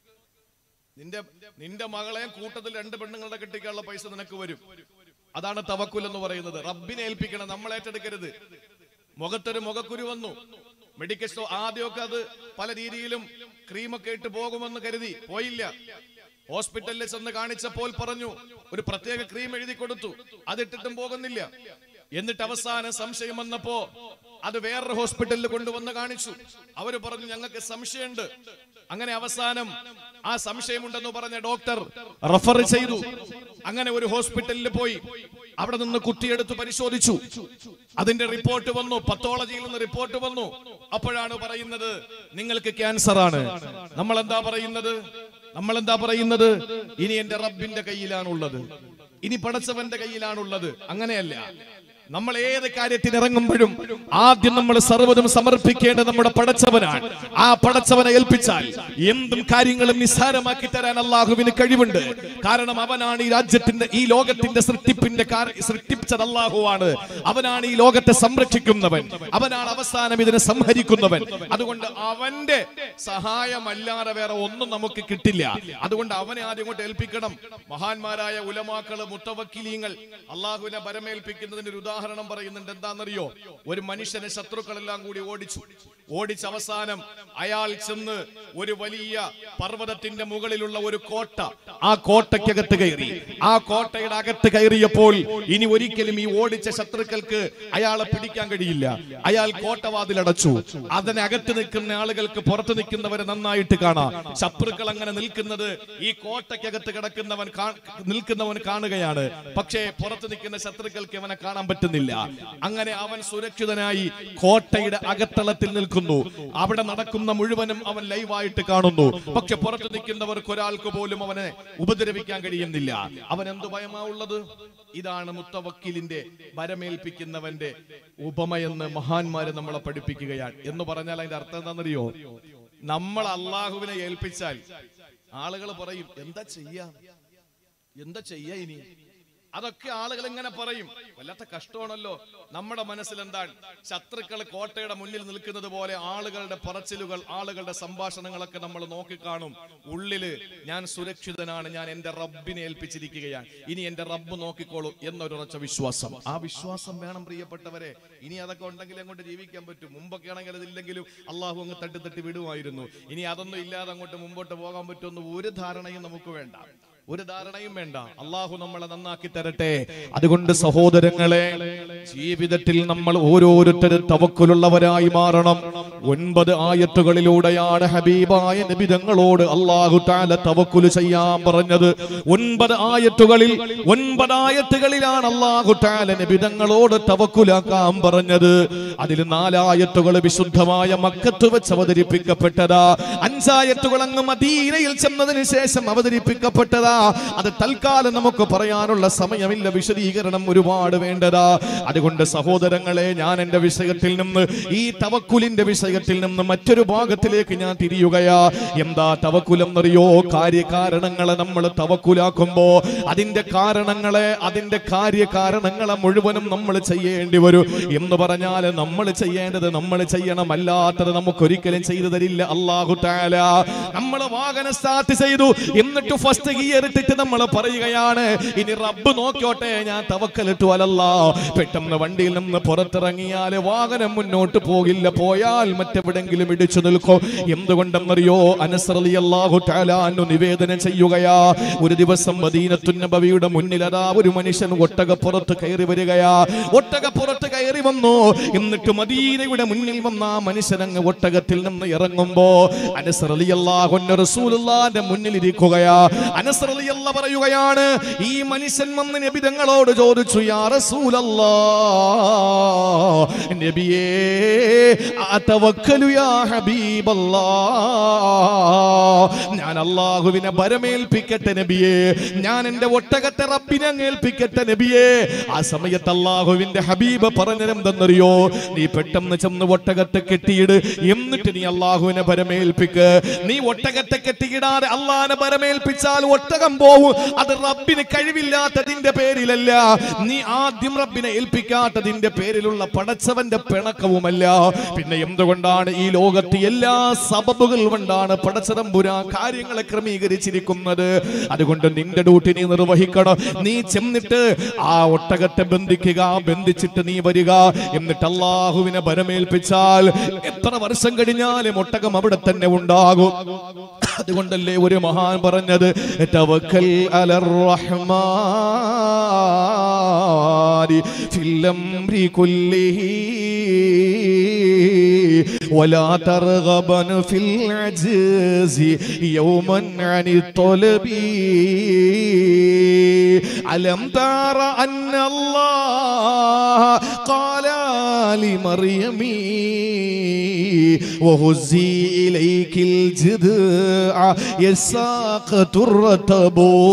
A: നിന്റെ നിന്റെ മകളെ കൂട്ടത്തിൽ രണ്ട് പെണ്ണുങ്ങളുടെ കെട്ടിക്കാനുള്ള പൈസ നിനക്ക് വരും അതാണ് തവക്കുൽ എന്ന് പറയുന്നത് റബ്ബിനെ ഏൽപ്പിക്കണം നമ്മൾ ഏറ്റെടുക്കരുത് മുഖത്തൊരു മുഖക്കുരു വന്നു മെഡിക്കൽ സ്റ്റോർ ആദ്യമൊക്കെ അത് പല രീതിയിലും ക്രീമൊക്കെ ഇട്ട് പോകുമെന്ന് കരുതി പോയില്ല ഹോസ്പിറ്റലിൽ ചെന്ന് കാണിച്ചപ്പോൾ പറഞ്ഞു ഒരു പ്രത്യേക ക്രീം എഴുതി കൊടുത്തു അതിട്ടിട്ടും പോകുന്നില്ല എന്നിട്ട് അവസാനം സംശയം വന്നപ്പോ അത് വേറൊരു ഹോസ്പിറ്റലിൽ കൊണ്ടുവന്ന് കാണിച്ചു അവര് പറഞ്ഞു ഞങ്ങൾക്ക് സംശയമുണ്ട് അങ്ങനെ അവസാനം ആ സംശയമുണ്ടെന്ന് പറഞ്ഞ ഡോക്ടർ റഫർ ചെയ്തു അങ്ങനെ ഒരു ഹോസ്പിറ്റലിൽ പോയി അവിടെ നിന്ന് കുത്തിയെടുത്ത് പരിശോധിച്ചു അതിന്റെ റിപ്പോർട്ട് വന്നു പത്തോളജിയിൽ നിന്ന് റിപ്പോർട്ട് വന്നു അപ്പോഴാണ് പറയുന്നത് നിങ്ങൾക്ക് ക്യാൻസർ ആണ് നമ്മൾ എന്താ പറയുന്നത് നമ്മൾ എന്താ പറയുന്നത് ഇനി എന്റെ റബ്ബിന്റെ കയ്യിലാണുള്ളത് ഇനി പടച്ചവന്റെ കയ്യിലാണുള്ളത് അങ്ങനെയല്ല നമ്മൾ ഏത് കാര്യത്തിന് ഇറങ്ങുമ്പോഴും ആദ്യം നമ്മൾ സർവ്വതും സമർപ്പിക്കേണ്ടത് നമ്മുടെ പടച്ചവനാണ് ആ പടച്ചവനെ ഏൽപ്പിച്ചാൽ എന്തും കാര്യങ്ങളും നിസ്സാരമാക്കി തരാൻ അള്ളാഹുവിന് കഴിവുണ്ട് കാരണം അവനാണ് ഈ രാജ്യത്തിന്റെ ഈ ലോകത്തിന്റെ സൃഷ്ടിപ്പിന്റെ കാര- സൃഷ്ടിച്ചത് അള്ളാഹുവാണ് അവനാണ് ഈ ലോകത്തെ സംരക്ഷിക്കുന്നവൻ അവനാണ് അവസാനം ഇതിനെ സംഹരിക്കുന്നവൻ അതുകൊണ്ട് അവന്റെ സഹായമല്ലാതെ വേറെ ഒന്നും നമുക്ക് കിട്ടില്ല അതുകൊണ്ട് അവനെ ആദ്യം കൊണ്ട് ഏൽപ്പിക്കണം മഹാന്മാരായ ഉലമാക്കള് മുത്തവക്കിലീങ്ങൾ അള്ളാഹുവിനെ പരമേൽപ്പിക്കുന്നതിന് ഒരു ഉദാഹരണം പറയുന്നുണ്ട് എന്താണെന്നറിയോ ഒരു മനുഷ്യനെ ശത്രുക്കളെല്ലാം കൂടി ഓടിച്ചു ഓടിച്ച് അവസാനം അയാൾ ചെന്ന് ഒരു വലിയ പർവ്വതത്തിന്റെ മുകളിലുള്ള ഒരു കോട്ട ആ കോട്ടയ്ക്കകത്ത് കയറി ആ കോട്ടയുടെ അകത്ത് കയറിയപ്പോൾ ഇനി ഒരിക്കലും ഈ ഓടിച്ച ശത്രുക്കൾക്ക് അയാളെ പിടിക്കാൻ കഴിയില്ല അയാൾ കോട്ടവാതിലടച്ചു അതിനകത്ത് നിൽക്കുന്ന ആളുകൾക്ക് പുറത്ത് നിൽക്കുന്നവരെ നന്നായിട്ട് കാണാം ശത്രുക്കൾ അങ്ങനെ നിൽക്കുന്നത് ഈ കോട്ടയ്ക്കകത്ത് കിടക്കുന്നവൻ കാ- നിൽക്കുന്നവൻ കാണുകയാണ് പക്ഷേ പുറത്ത് നിൽക്കുന്ന ശത്രുക്കൾക്ക് അവനെ കാണാൻ പറ്റുന്നില്ല അങ്ങനെ അവൻ സുരക്ഷിതനായി കോട്ടയുടെ അകത്തളത്തിൽ നിൽക്കുന്നു അവിടെ നടക്കുന്ന മുഴുവനും അവൻ ലൈവായിട്ട് കാണുന്നു പക്ഷെ പുറത്ത് നിൽക്കുന്നവർക്ക് ഒരാൾക്ക് പോലും അവനെ ഉപദ്രവിക്കാൻ കഴിയുന്നില്ല അവൻ എന്ത് ഭയമാ ഉള്ളത് ഇതാണ് മുത്തവക്കിലിന്റെ വരമേൽപ്പിക്കുന്നവന്റെ ഉപമയെന്ന് മഹാന്മാര് നമ്മളെ പഠിപ്പിക്കുകയാണ് എന്ന് പറഞ്ഞാൽ അതിന്റെ അർത്ഥം എന്താണെന്നറിയോ നമ്മൾ അള്ളാഹുവിനെ ഏൽപ്പിച്ചാൽ ആളുകൾ പറയും എന്താ ചെയ്യാ എന്താ ചെയ്യാ ഇനി അതൊക്കെ ആളുകൾ ഇങ്ങനെ പറയും വല്ലാത്ത കഷ്ടമാണല്ലോ നമ്മുടെ മനസ്സിൽ എന്താണ് ശത്രുക്കൾ കോട്ടയുടെ മുന്നിൽ നിൽക്കുന്നത് പോലെ ആളുകളുടെ പറച്ചിലുകൾ ആളുകളുടെ സംഭാഷണങ്ങളൊക്കെ നമ്മൾ നോക്കിക്കാണും ഉള്ളില് ഞാൻ സുരക്ഷിതനാണ് ഞാൻ എന്റെ റബ്ബിനെ ഏൽപ്പിച്ചിരിക്കുകയാണ് ഇനി എന്റെ റബ്ബ് നോക്കിക്കോളും എന്നൊരുറച്ച വിശ്വാസം ആ വിശ്വാസം വേണം പ്രിയപ്പെട്ടവരെ ഇനി അതൊക്കെ ഉണ്ടെങ്കിൽ അങ്ങോട്ട് ജീവിക്കാൻ പറ്റും മുമ്പൊക്കെ ആണെങ്കിൽ അതില്ലെങ്കിലും അള്ളാഹു അങ്ങ് തട്ടി തട്ടി വിടുമായിരുന്നു ഇനി അതൊന്നും ഇല്ലാതെ അങ്ങോട്ട് മുമ്പോട്ട് പോകാൻ പറ്റുമെന്ന് ഒരു ധാരണയും നമുക്ക് വേണ്ട ഒരു ധാരണയും വേണ്ട അള്ളാഹു നമ്മളെ നന്നാക്കി തരട്ടെ അതുകൊണ്ട് സഹോദരങ്ങളെ ജീവിതത്തിൽ നമ്മൾ ഓരോരുത്തരും തവക്കുലുള്ളവരായി മാറണം ഒൻപത് ആയത്തുകളിലൂടെയാണ് ഹബീബായ നിബിതങ്ങളോട് അള്ളാഹു താല തവക്കുല് ചെയ്യാൻ പറഞ്ഞത് ഒൻപത് ആയത്തുകളിൽ ഒൻപത് ആയത്തുകളിലാണ് അള്ളാഹു താല നിബിതങ്ങളോട് തവക്കുലാക്കാൻ പറഞ്ഞത് അതിൽ നാലായത്തുകൾ വിശുദ്ധമായ മക്കത്ത് വെച്ച് അവതരിപ്പിക്കപ്പെട്ടതാ അഞ്ചായത്തുകൾ അങ്ങ് മദീനയിൽ ചെന്നതിന് ശേഷം അവതരിപ്പിക്കപ്പെട്ടതാ അത് തൽക്കാലം നമുക്ക് പറയാനുള്ള സമയമില്ല വിശദീകരണം ഒരുപാട് വേണ്ടതാ അതുകൊണ്ട് സഹോദരങ്ങളെ ഞാൻ എന്റെ വിഷയത്തിൽ നിന്ന് ഈ തവക്കുലിന്റെ വിഷയത്തിൽ നിന്ന് മറ്റൊരു ഭാഗത്തിലേക്ക് ഞാൻ തിരിയുകയാ എന്താ തവക്കുലം എന്നറിയോ കാര്യകാരണങ്ങളെ നമ്മൾ തവക്കുലാക്കുമ്പോ അതിന്റെ കാരണങ്ങളെ അതിന്റെ കാര്യകാരണങ്ങളെ മുഴുവനും നമ്മൾ ചെയ്യേണ്ടി വരും എന്ന് പറഞ്ഞാൽ നമ്മൾ ചെയ്യേണ്ടത് നമ്മൾ ചെയ്യണം അല്ലാത്തത് നമുക്ക് ഒരിക്കലും ചെയ്തു തരില്ല അള്ളാഹു താല നമ്മൾ വാഹനം സ്റ്റാർട്ട് ചെയ്തു എന്നിട്ട് ഫസ്റ്റ് ഗിയർ ഇട്ടിട്ട് നമ്മൾ പറയുകയാണ് ഇനി റബ്ബ് നോക്കിയോട്ടെ ഞാൻ തവക്കലിട്ടു അലല്ല പെട്ടെന്ന് വണ്ടിയിൽ നിന്ന് പുറത്തിറങ്ങിയാൽ വാഹനം മുന്നോട്ട് പോകില്ല പോയാൽ മറ്റെവിടെങ്കിലും ഇടിച്ചു നിൽക്കും എന്തുകൊണ്ടെന്നറിയോ അനസ്രലി അള്ളാഹു ടാലാന്നു നിവേദനം ചെയ്യുകയാ ഒരു ദിവസം മദീനത്തു നബവിയുടെ മുന്നിൽ അതാ ഒരു മനുഷ്യൻ ഒട്ടകപ്പുറത്ത് കയറി വരികയാ ഒട്ടകപ്പുറത്ത് കയറി വന്നു എന്നിട്ട് മദീനയുടെ മുന്നിൽ വന്ന ആ മനുഷ്യൻ അങ്ങ് ഒട്ടകത്തിൽ നിന്ന് ഇറങ്ങുമ്പോ അനസ്രലി അള്ളാഹു റസൂലുള്ളാന്റെ മുന്നിൽ ഇരിക്കുകയാ അനസ്രലി അല്ല പറയുകയാണ് ഈ മനുഷ്യൻ വന്ന് നബി തങ്ങളോട് ചോദിച്ചു യാ റസൂലല്ലാ നബിയേ അതവക്കലു യാ ഹബീബല്ലാ ഞാൻ അള്ളാഹുവിനെ ഭരമേൽപ്പിക്കട്ടെ നബിയേ ഞാൻ എന്റെ ഒട്ടകത്തെ റബ്ബിനെ അങ്ങ് ഏൽപ്പിക്കട്ടെ നബിയേ ആ സമയത്ത് അള്ളാഹുവിന്റെ ഹബീബ് പറഞ്ഞതെന്തെന്നറിയോ നീ പെട്ടെന്ന് ചെന്ന് ഒട്ടകത്തെ കെട്ടിയിട് എന്നിട്ട് നീ അള്ളാഹുവിനെ ഭരമേൽപ്പിക്ക് നീ ഒട്ടകത്തെ കെട്ടിയിടാതെ അള്ളാഹിനെ ഭരമേൽപ്പിച്ചാൽ ഒട്ടകം പോവും അത് റബ്ബിന് കഴിവില്ലാത്തതിന്റെ പേരിലല്ല നീ ആദ്യം റബ്ബിനെ ഏൽപ്പിക്കാത്തതിന്റെ പേരിലുള്ള പടച്ചവന്റെ പിണക്കവുമല്ല പിന്നെ എന്തുകൊണ്ടാണ് ഈ ലോകത്ത് എല്ലാ സബബുകൾ കൊണ്ടാണ് പടച്ചതമ്പുരാ കാര്യങ്ങളെ ക്രമീകരിച്ചിരിക്കുന്നത് അതുകൊണ്ട് നിന്റെ ഡ്യൂട്ടി നീ നിർവഹിക്കണം നീ ചെന്നിട്ട് ആ ഒട്ടകത്തെ ബന്ധിക്കുക ബന്ധിച്ചിട്ട് നീ വരിക എന്നിട്ട് അള്ളാഹുവിനെ ഭരമേൽപ്പിച്ചാൽ എത്ര വർഷം കഴിഞ്ഞാലും ഒട്ടകം അവിടെ തന്നെ ഉണ്ടാകും അതുകൊണ്ടല്ലേ ഒരു മഹാൻ പറഞ്ഞത് തവക്കൽ അലർ റഹ്മാനി ഫിൽ അംരി കുല്ലിഹി ولا ترغبن في العجز يوما عن الطلب ألم تر أن الله قال لمريم وهزي إليك الجذع يساقط الرتب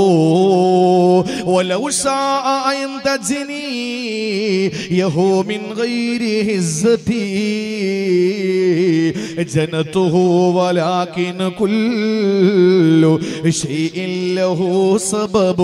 A: ولو شاء أن تجني يهو من غير هزتي جنته ولكن كل شيء له سبب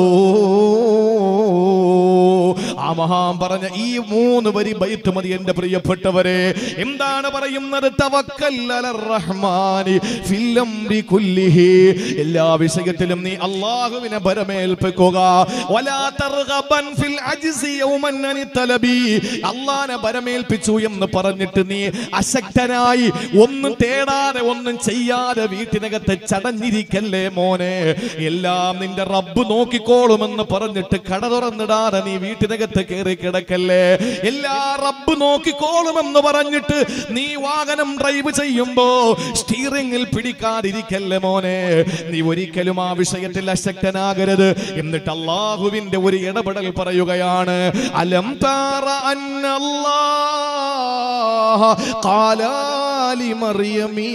A: ആ മഹാൻ പറഞ്ഞ ഈ മൂന്ന് വരി ബൈത്ത് മതി എന്റെ പ്രിയപ്പെട്ടവരെ എന്താണ് പറയുന്നത് തവക്കൽ അലർ റഹ്മാനി ഫിൽ അംരി കുല്ലിഹി എല്ലാ വിഷയത്തിലും നീ അല്ലാഹുവിനെ ഭരമേൽപ്പിക്കുക വലാ തർഗബൻ ഫിൽ അജ്സി യൗമൻ അനി തലബി അല്ലാഹനെ ഭരമേൽപ്പിച്ചു എന്ന് പറഞ്ഞിട്ട് നീ അശക്തനായി ഒന്നും തേടാതെ ഒന്നും ചെയ്യാതെ വീട്ടിനകത്ത് ചടഞ്ഞിരിക്കല്ലേ മോനെ എല്ലാം നിന്റെ റബ്ബ് നോക്കിക്കോളുമെന്ന് പറഞ്ഞിട്ട് കട തുറന്നിടാതെ നീ വീട്ടിനകത്ത് കയറി കിടക്കല്ലേ എല്ലാ റബ്ബ് നോക്കിക്കോളുമെന്ന് പറഞ്ഞിട്ട് നീ വാഹനം ഡ്രൈവ് ചെയ്യുമ്പോ സ്റ്റീറിംഗിൽ പിടിക്കാതിരിക്കല്ലേ മോനെ നീ ഒരിക്കലും ആ വിഷയത്തിൽ അശക്തനാകരുത് എന്നിട്ട് അള്ളാഹുവിന്റെ ഒരു ഇടപെടൽ പറയുകയാണ് അലം താറ അന്നല്ലാഹ ഖാലാലി മറിയമീ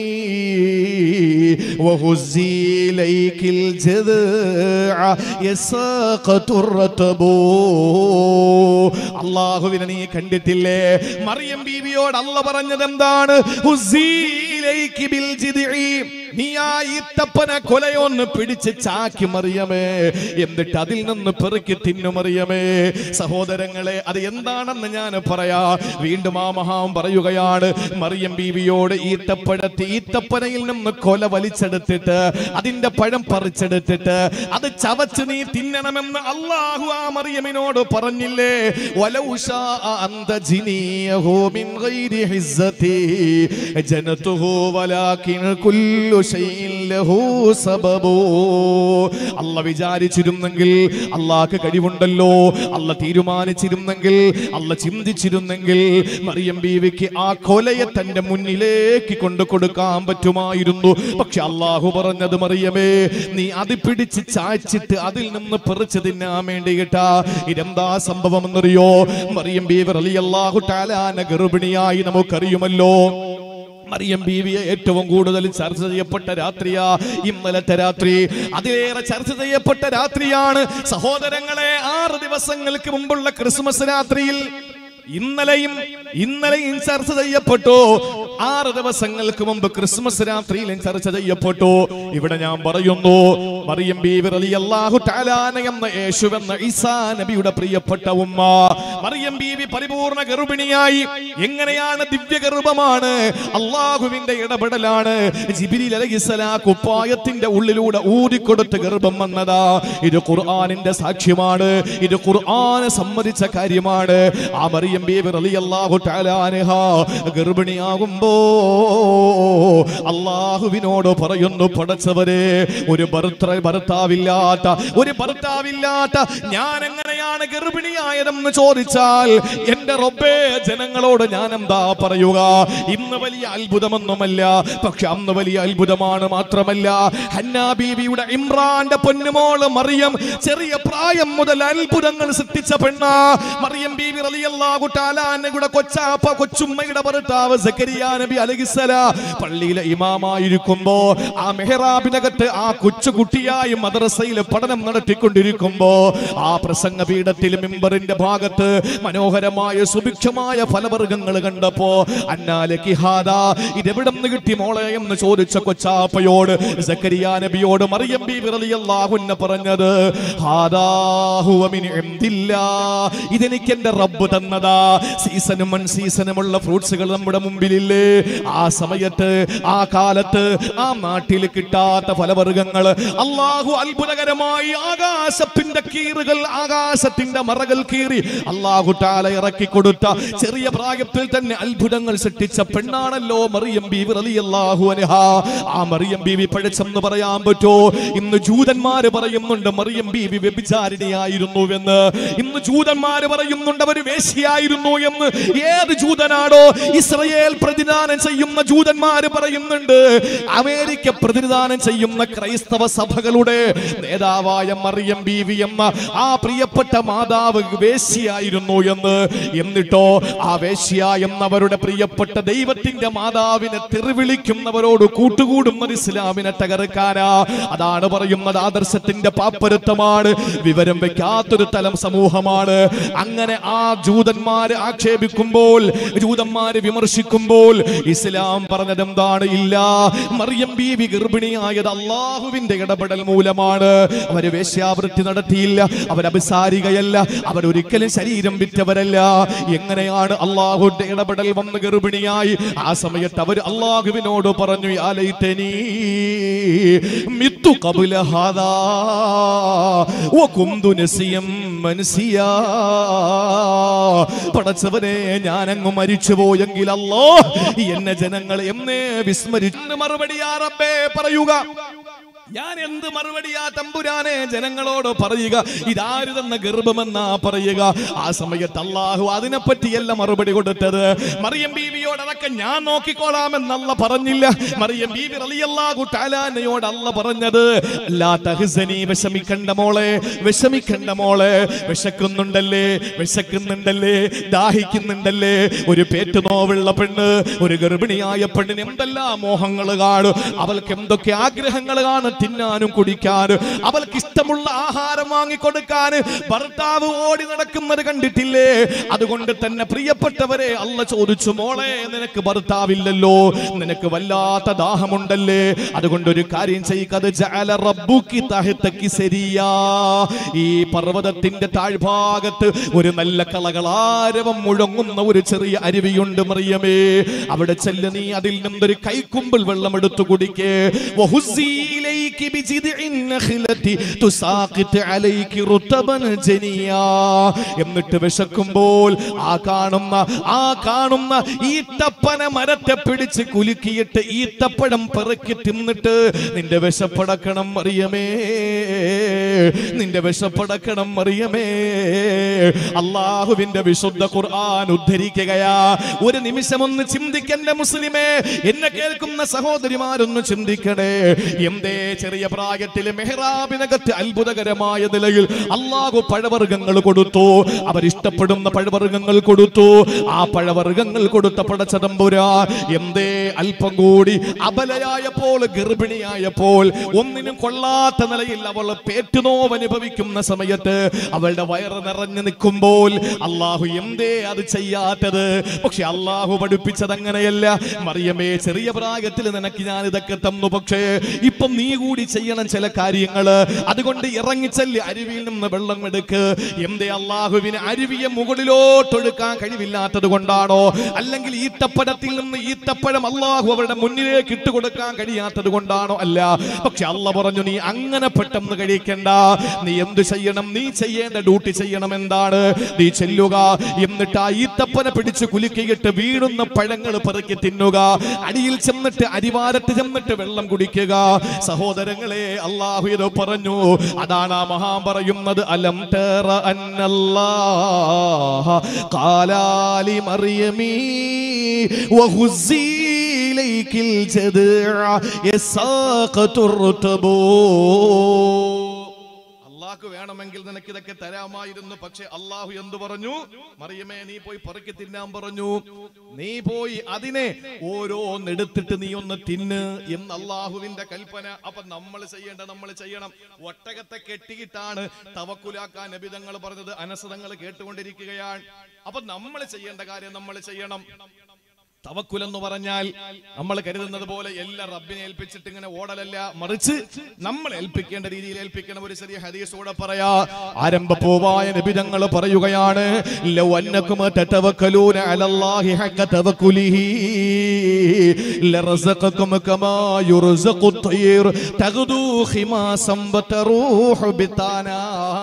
A: وهزي إليك الجذع يساقط الرتب അള്ളാഹുവിനെ നീ കണ്ടിട്ടില്ലേ മറിയം ബീവിയോട് അല്ല പറഞ്ഞത് എന്താണ് ഹുസ്സി ഇലൈക്കി ബിൽ ജിദ്ഇ. നീ ആ ഈത്തപ്പന കൊലയൊന്ന് പിടിച്ച് ചാക്കി മറിയമേ എന്നിട്ട് അതിൽ നിന്ന് പെറുക്കി തിന്നു മറിയമേ സഹോദരങ്ങളെ അത് എന്താണെന്ന് ഞാൻ പറയാ വീണ്ടും ആ മഹാം പറയുകയാണ് മറിയം ബീവിയോട് ഈത്തപ്പഴത്തി ഈത്തപ്പനയിൽ നിന്ന് കൊല വലിച്ചെടുത്തിട്ട് അതിന്റെ പഴം പറിച്ചെടുത്തിട്ട് അത് ചവച്ച് നീ തിന്നണമെന്ന് അള്ളാഹു ആ മറിയമിനോട് പറഞ്ഞില്ലേ വലൗ ശാഅ അന്ത ജിനിയഹു മിൻ ഗൈരി ഹിസ്സതി ജനതുഹു വലാകിൻ കുല്ലു ശൈഇൻ ലഹു സബബു അല്ല വിചാരിച്ചിരുന്നെങ്കിൽ അള്ളാഹ്ക്ക് കഴിവുണ്ടല്ലോ അല്ല തീരുമാനിച്ചിരുന്നെങ്കിൽ അല്ല ചിന്തിച്ചിരുന്നെങ്കിൽ മറിയം ബീവിക്ക് ആ കൊലയെ തന്റെ മുന്നിലേക്ക് കൊണ്ടു കൊടുക്കാൻ പറ്റുമായിരുന്നു പക്ഷെ അള്ളാഹു പറഞ്ഞത് മറിയമേ നീ അത് പിടിച്ച് ചായ്ച്ചിട്ട് അതിൽ നിന്ന് പറിച്ചു തിന്നാൻ വേണ്ടി കേട്ടാ ഇതെന്താ സംഭവം എന്നറിയോ മറിയം ബീവർ അലി അള്ളാഹു ടാലാന ഗർഭിണിയായി നമുക്കറിയുമല്ലോ മറിയം ബീവിയെ ഏറ്റവും കൂടുതൽ ചർച്ച ചെയ്യപ്പെട്ട രാത്രിയാ ഇന്നലത്തെ രാത്രി അതിലേറെ ചർച്ച ചെയ്യപ്പെട്ട രാത്രിയാണ് സഹോദരങ്ങളെ ആറ് ദിവസങ്ങൾക്ക് മുമ്പുള്ള ക്രിസ്മസ് രാത്രിയിൽ ഇന്നലെയും ഇന്നലെയും ചർച്ച ചെയ്യപ്പെട്ടു ആറ് ദിവസങ്ങൾക്ക് മുമ്പ് ക്രിസ്മസ് രാത്രിയിലും ചർച്ച ചെയ്യപ്പെട്ടു ഇവിടെ ഞാൻ പറയുന്നു മറിയം ബീവി റളിയല്ലാഹു തആലാന എന്ന യേശു എന്ന ഈസാ നബിയുടെ പ്രിയപ്പെട്ട ഉമ്മ മറിയം ബീവി പരിപൂർണ ഗർഭിണിയായി എങ്ങനെയാണ് ദിവ്യ ഗർഭമാണ് അള്ളാഹുവിന്റെ ഇടപെടലാണ് ജിബിരിൽ അലഹിസലാ കുപ്പായത്തിന്റെ ഉള്ളിലൂടെ ഊതിക്കൊടുത്ത് ഗർഭം വന്നതാ ഇത് ഖുർആനിന്റെ സാക്ഷ്യമാണ് ഇത് ഖുർആന് സമ്മതിച്ച കാര്യമാണ് ആ മറിയം ബീവി റളിയല്ലാഹു തആല അൻഹ ഗർഭിണിയാകുമ്പോ അള്ളാഹുവിനോട് പറയുന്നു പടച്ചവരെ ഒരു ഭർത്ത ഭർത്താവില്ലാത്ത ഒരു ഭർത്താവില്ലാത്ത ഞാൻ എങ്ങനെയാണ് ഗർഭിണിയായതെന്ന് ചോദിച്ചാൽ എന്റെ റബ്ബേ ജനങ്ങളോട് ഞാൻ എന്താ പറയുക ഇന്ന് വലിയ അത്ഭുതമൊന്നുമല്ല പക്ഷെ അന്ന് വലിയ അത്ഭുതമാണ് മാത്രമല്ല ഹന്നാ ബീവിയുടെ ഇമ്രാന്റെ പൊന്നുമോള് മറിയം ചെറിയ പ്രായം മുതൽ അത്ഭുതങ്ങൾ സൃഷ്ടിച്ച പെണ്ണ മറിയം ബീവി റളിയല്ലാഹു തആല അൻഹയുടെ കൊച്ചാപ്പ കൊച്ചുമ്മയുടെ ഭർത്താവ് സക്കരിയ നബി അലൈഹിസ്സലാ പള്ളിയിലെ ഇമാമായിരിക്കുമ്പോ ആ മെഹ്റാബിനകത്ത് ആ കൊച്ചു കുട്ടിയായി മദ്രസയിൽ പഠനം നടത്തിക്കൊണ്ടിരിക്കുമ്പോ ആ പ്രസംഗ പീഠത്തിൽ മിമ്പറിന്റെ ഭാഗത്ത് മനോഹരമായ സുഭിക്ഷമായ ഫലവർഗങ്ങൾ കണ്ടപ്പോ അന്നാലക്കി ഹാദ ഇതെവിടെ നിന്ന് കിട്ടി മോളെ എന്ന് ചോദിച്ച കൊച്ചാപ്പയോട് സക്കരിയ നബിയോട് മറിയം ബീവി റളിയല്ലാഹു അൻഹ പറഞ്ഞത് ഹാദാ ഹുവ മിൻ ഇൻദില്ലാ ഇതെനിക്ക് എന്റെ റബ്ബ് തന്നതാ സീസണും മൺ സീസണുമുള്ള ഫ്രൂട്ട്സുകൾ നമ്മുടെ മുമ്പിലില്ലേ ആ സമയത്ത് ആ കാലത്ത് ആ നാട്ടിൽ കിട്ടാത്ത ഫലവർഗങ്ങൾ അള്ളാഹു അത്ഭുതകരമായി ആകാശത്തിന്റെ കീറുകൾ ആകാശത്തിന്റെ മറകൾ കീറി അള്ളാഹു താല ഇറക്കി കൊടുത്ത ചെറിയ പ്രായത്തിൽ തന്നെ അത്ഭുതങ്ങൾ സൃഷ്ടിച്ച പെണ്ണാണല്ലോ മറിയം ബീവി റളിയല്ലാഹു അൻഹ ആ മറിയം ബീവി പഴച്ചെന്ന് പറയാൻ പറ്റോ ഇന്ന് ജൂതന്മാര് പറയുന്നുണ്ട് മറിയം ബീവി വ്യഭിചാരിണിയായിരുന്നുവെന്ന് ഇന്ന് ജൂതന്മാര് പറയുന്നുണ്ട് അവർ വേശ്യയായിരുന്നു എന്ന് ഏത് ജൂതനാണോ ഇസ്രയേൽ പ്രതിദാനം ചെയ്യുന്ന ജൂതന്മാര് പറയുന്നുണ്ട് അമേരിക്ക പ്രതിദാനം ചെയ്യുന്ന ക്രൈസ്തവ സഭകളുടെ നേതാവായ മറിയം ബീവി എന്ന ആ പ്രിയപ്പെട്ട മാതാവ് വേശ്യയായിരുന്നു എന്ന് എന്നിട്ടോ ആ വേശ്യ എന്നവരുടെ പ്രിയപ്പെട്ട ദൈവത്തിന്റെ മാതാവിനെ തെറിവിളിക്കുന്നവരോട് കൂട്ടുകൂടുന്നത് ഇസ്ലാമിനെ തകർക്കാനാ അതാണ് പറയുന്നത് ആദർശത്തിന്റെ പാപ്പരത്വമാണ് വിവരം വെക്കാത്തൊരു തലം സമൂഹമാണ് അങ്ങനെ ആ ജൂതന്മാര് ആക്ഷേപിക്കുമ്പോൾ ജൂതന്മാര് വിമർശിക്കുമ്പോൾ ഇസ്ലാം പറഞ്ഞത് എന്താണ് ഇല്ല മറിയം ബീവി ഗർഭിണിയായത് അള്ളാഹുവിന്റെ ഇടപെടൽ മൂലമാണ് അവര് വേശ്യാവൃത്തി നടത്തിയില്ല അവരഭിസാരികയല്ല അവരൊരിക്കലും ശരീരം വിറ്റവരല്ല എങ്ങനെയാണ് അള്ളാഹുന്റെ ഇടപെടൽ വന്ന് ഗർഭിണിയായി ആ സമയത്ത് അവർ അള്ളാഹുവിനോട് പറഞ്ഞു ആലയിത്തനീ മിത്തു കബുല ഹാദാ വകുന്തു നസിയം മനസിയാ പടച്ചവനെ ഞാൻ അങ്ങ് മരിച്ചു പോയെങ്കിൽ അല്ലോ എന്നെ ജനങ്ങൾ എന്നേ വിസ്മരിച്ചു മറുപടി ആറപ്പേ പറയുക ഞാൻ എന്ത് മറുപടിയാ തമ്പുരാനെ ജനങ്ങളോട് പറയുക ഇതാര് തന്ന ഗർഭമെന്നാ പറയുക ആ സമയത്ത് അള്ളാഹു അതിനെപ്പറ്റിയല്ല മറുപടി കൊടുത്തത് മറിയം ബീവിയോട് അതൊക്കെ ഞാൻ നോക്കിക്കോളാമെന്നല്ല പറഞ്ഞില്ല മറിയം ബീവി റളിയല്ലാഹു തആലാനയോട് അല്ല പറഞ്ഞത് ലാ തഹ്സനി വിഷമിക്കണ്ട മോളെ വിഷമിക്കണ്ട മോളെ വിശക്കുന്നുണ്ടല്ലേ വിശക്കുന്നുണ്ടല്ലേ ദാഹിക്കുന്നുണ്ടല്ലേ ഒരു പേറ്റ് നോവുള്ള പെണ്ണ് ഒരു ഗർഭിണിയായ പെണ്ണിന് എന്തെല്ലാം മോഹങ്ങൾ കാണും അവൾക്ക് എന്തൊക്കെ ആഗ്രഹങ്ങൾ കാണും തിന്നാനും കുടിക്കാനും അവൾക്ക് ഇഷ്ടമുള്ള ആഹാരം വാങ്ങിക്കൊടുക്കാൻ ഭർത്താവ് ഓടി നടക്കുന്നത് കണ്ടിട്ടില്ലേ അതുകൊണ്ട് തന്നെ പ്രിയപ്പെട്ടവരെ അല്ല ചോദിച്ചു മോളെ നിനക്ക് ഭർത്താവില്ലല്ലോ നിനക്ക് വല്ലാത്ത ദാഹമുണ്ടല്ലേ അതുകൊണ്ട് ഒരു കാര്യം ചെയ്യുക ജഅല റബ്ബുക്കി തഹ്തക്കി സരിയാ ഈ പർവ്വതത്തിന്റെ താഴ്ഭാഗത്ത് ഒരു നല്ല കളകളാരവം മുഴങ്ങുന്ന ഒരു ചെറിയ അരുവിയുണ്ട് മറിയമേ അവിടെ ചെല്ല് നീ അതിൽ നിന്നൊരു കൈക്കുമ്പിൾ വെള്ളം എടുത്തു കുടിക്കേ വഹുസ്സി ഇലൈകി ബിജിദ്ഇൻ നഖ്ലതി തുസാഖിത് അലൈകി റുതബൻ ജനിയാ എന്നിട്ട് വിശക്കുമ്പോൾ ആ കാണുന്ന ആ കാണുന്ന ഈത്തപ്പന മരത്തെ പിടിച്ച് കുലുക്കിയിട്ട് ഈത്തപ്പഴം പെറുക്കി തിന്നിട്ട് നിന്റെ വിശപ്പടക്കണം മറിയമേ നിന്റെ വിശപ്പടക്കണം മറിയമേ അള്ളാഹുവിന്റെ വിശുദ്ധ ഖുർആൻ ഉദ്ധരിക്കുകയാ ഒരു നിമിഷം ഒന്ന് ചിന്തിക്കണ്ട മുസ്ലിമേ എന്നെ കേൾക്കുന്ന സഹോദരിമാരൊന്ന് ചിന്തിക്കണേ എന്തേ ചെറിയ പ്രായത്തിൽ മെഹ്റാബിനകത്ത് അത്ഭുതകരമായ നിലയിൽ അള്ളാഹു പഴവർഗ്ഗങ്ങൾ കൊടുത്തു അവരിഷ്ടപ്പെടുന്ന പഴവർഗ്ഗങ്ങൾ കൊടുത്തു ആ പഴവർഗ്ഗങ്ങൾ കൊടുത്ത പടച്ചതമ്പുരാ എന്തേ അല്പം കൂടി അബലയായപ്പോൾ ഗർഭിണിയായപ്പോൾ ഒന്നിനും കൊള്ളാത്ത നിലയിൽ അവൾ പേറ്റുനോവ് അനുഭവിക്കുന്ന സമയത്ത് അവളുടെ വയറ് നിറഞ്ഞു നിൽക്കുമ്പോൾ അള്ളാഹു എന്തേ അത് ചെയ്യാത്തത് പക്ഷെ അള്ളാഹു പഠിപ്പിച്ചത് അങ്ങനെയല്ല മറിയമേ ചെറിയ പ്രായത്തിൽ നിനക്ക് ഞാൻ ഇതൊക്കെ തന്നു പക്ഷേ ഇപ്പം നീ കൂടി ചെയ്യണം ചില കാര്യങ്ങള് അതുകൊണ്ട് ഇറങ്ങിച്ചെല്ല് അരുവിയിൽ നിന്ന് വെള്ളം എടുക്ക് എന്തേ അള്ളാഹുവിന് അരുവിയെ മുകളിലോട്ടൊടുക്കാൻ കഴിവില്ലാത്തത് കൊണ്ടാണോ അല്ലെങ്കിൽ ഈത്തപ്പഴത്തിൽ നിന്ന് ഈത്തപ്പഴം അള്ളാഹു അവരുടെ മുന്നിലേക്ക് ഇട്ടുകൊടുക്കാൻ കഴിയാത്തത് കൊണ്ടാണോ അല്ല പക്ഷെ അല്ല പറഞ്ഞു നീ അങ്ങനെ പെട്ടെന്ന് കഴിക്കണ്ട നീ എന്ത് ചെയ്യണം നീ ചെയ്യേണ്ട ഡ്യൂട്ടി ചെയ്യണം എന്താണ് നീ ചെല്ലുക എന്നിട്ട് ആ ഈത്തപ്പന പിടിച്ച് കുലുക്കിയിട്ട് വീഴുന്ന പഴങ്ങൾ പെറുക്കി തിന്നുക അടിയിൽ ചെന്നിട്ട് അരിവാരത്ത് ചെന്നിട്ട് വെള്ളം കുടിക്കുക സഹോദരങ്ങളെ അള്ളാഹു ഇത് പറഞ്ഞു അതാണ് ആ മഹാൻ പറയുന്നത് അലം തേറ അന്നല്ലാഹ കാലാലി മറിയമീ വഹുസീ ഇലൈക്കിൽ ജദ്അ യസാഖതു റുതബൂ അള്ളാഹ്ക്ക് വേണമെങ്കിൽ നിനക്ക് ഇതൊക്കെ തരാമായിരുന്നു പക്ഷെ അള്ളാഹു എന്തു പറഞ്ഞു മറിയമേ നീ പോയി പറക്കി തിന്നാൻ പറഞ്ഞു നീ പോയി അതിനെ ഓരോന്നെടുത്തിട്ട് നീ ഒന്ന് തിന്ന് എന്ന് അള്ളാഹുവിന്റെ കൽപ്പന അപ്പൊ നമ്മൾ ചെയ്യേണ്ട നമ്മൾ ചെയ്യണം ഒട്ടകത്തെ കെട്ടിയിട്ടാണ് തവക്കുലാക്കാൻ നബിതങ്ങൾ പറഞ്ഞത് അനസതങ്ങൾ കേട്ടുകൊണ്ടിരിക്കുകയാണ് അപ്പൊ നമ്മൾ ചെയ്യേണ്ട കാര്യം നമ്മൾ ചെയ്യണം തവക്കുൽ എന്ന് പറഞ്ഞാൽ നമ്മൾ കരുതുന്നത് പോലെ എല്ലാം റബ്ബിനെ ഏൽപ്പിച്ചിട്ട് ഇങ്ങനെ ഓടലല്ല മറിച്ച് നമ്മൾ ഏൽപ്പിക്കേണ്ട രീതിയിൽ ഏൽപ്പിക്കണം ഒരു ചെറിയ ഹദീസോടെ പറയാ ആരംഭപൂവായ നബിതങ്ങൾ പറയുകയാണ് ലൗ അന്നകും തതവക്കലൂന അലല്ലാഹി ഹഖ തവക്കുലിഹി ലറസഖകും കമാ യുർസഖു الطير തഗ്ദൂ ഖിമാസം വതറൂഹു ബിതാനാ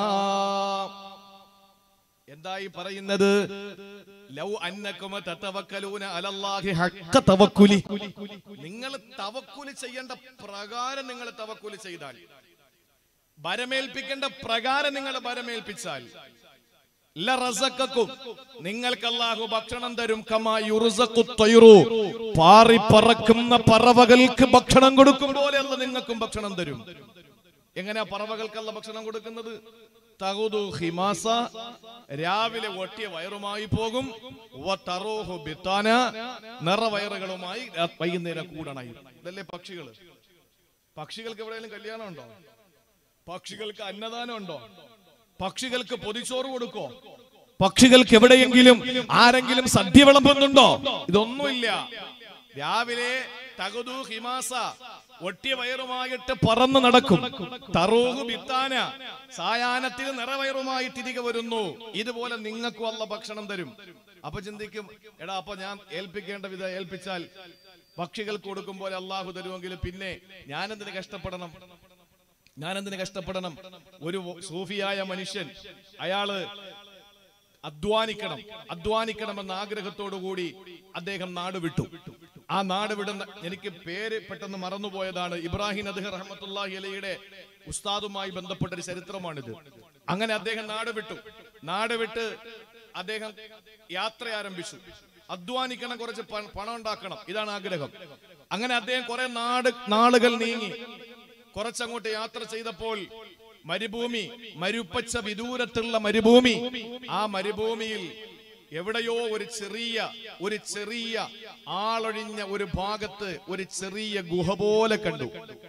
A: എന്തായി പറയുന്നത് ലൗ അന്നക്കുമ തതവക്കലൂന അലല്ലാഹി ഹഖ തവക്കുലി നിങ്ങൾ തവക്കുലി ചെയ്യേണ്ട പ്രകാരം നിങ്ങൾ തവക്കുലി ചെയ്താൽ ഭരമേൽപ്പിക്കേണ്ട പ്രകാരം നിങ്ങൾ ഭരമേൽപ്പിച്ചാൽ ലറസക്കും നിങ്ങൾക്ക് അല്ലാഹു ഭക്ഷണം തരും കമാ യുർസഖു ത്വയ്റു പാറി പറക്കുന്ന പറവകൾക്ക് ഭക്ഷണം കൊടുക്കും പോലെ അല്ല നിങ്ങൾക്കും ഭക്ഷണം തരും എങ്ങനെയാ പറവകൾക്കല്ല ഭക്ഷണം കൊടുക്കുന്നത് തകുതു ഹിമാസ രാവിലെ ഒട്ടിയ വയറുമായി പോകും വ തറൂഹു ബിത്താന നിറവയറുകളുമായി രാ- വൈകുന്നേരം കൂടണായി ഇതല്ലേ പക്ഷികൾ പക്ഷികൾക്ക് എവിടെയെങ്കിലും കല്യാണം ഉണ്ടോ പക്ഷികൾക്ക് അന്നദാനം ഉണ്ടോ പക്ഷികൾക്ക് പൊതിച്ചോറ് കൊടുക്കോ പക്ഷികൾക്ക് എവിടെയെങ്കിലും ആരെങ്കിലും സദ്യ വിളമ്പുന്നുണ്ടോ ഇതൊന്നുമില്ല രാവിലെ തകുതു ഹിമാസ ഒട്ടിയ വയറുമായിട്ട് പറന്ന് നടക്കും തറൂഹു ബിത്താന സായാഹ്നത്തിൽ നിറവയറുമായി തിരികെ വരുന്നു ഇതുപോലെ നിങ്ങൾക്കും അല്ല ഭക്ഷണം തരും അപ്പൊ ചിന്തിക്കും എടാ അപ്പൊ ഞാൻ ഏൽപ്പിക്കേണ്ട വിധ ഏൽപ്പിച്ചാൽ പക്ഷികൾക്ക് കൊടുക്കും പോലെ അള്ളാഹു തരുമെങ്കിൽ പിന്നെ ഞാനെന്തിന് കഷ്ടപ്പെടണം ഞാനെന്തിന് കഷ്ടപ്പെടണം ഒരു സൂഫിയായ മനുഷ്യൻ അയാള് അധ്വാനിക്കണം അധ്വാനിക്കണം എന്ന ആഗ്രഹത്തോടു കൂടി അദ്ദേഹം നാട് വിട്ടു ആ നാട് വിടുന്ന എനിക്ക് പേര് പെട്ടെന്ന് മറന്നുപോയതാണ് ഇബ്രാഹിം അദ്ഹർ റഹ്മത്തുള്ളാഹി അലയുടെ ഉസ്താദുമായി ബന്ധപ്പെട്ട ഒരു ചരിത്രമാണിത് അങ്ങനെ അദ്ദേഹം നാട് വിട്ടു നാട് വിട്ട് അദ്ദേഹം യാത്ര ആരംഭിച്ചു അധ്വാനിക്കണം കുറച്ച് പ- പണം ഉണ്ടാക്കണം ഇതാണ് ആഗ്രഹം അങ്ങനെ അദ്ദേഹം കുറെ നാട് നാളുകൾ നീങ്ങി കുറച്ചങ്ങോട്ട് യാത്ര ചെയ്തപ്പോൾ മരുഭൂമി മരുപ്പച്ച വിദൂരത്തുള്ള മരുഭൂമി ആ മരുഭൂമിയിൽ എവിടെയോ ഒരു ചെറിയ ഒരു ചെറിയ ആളൊഴിഞ്ഞ ഒരു ഭാഗത്ത് ഒരു ചെറിയ ഗുഹ പോലെ കണ്ടു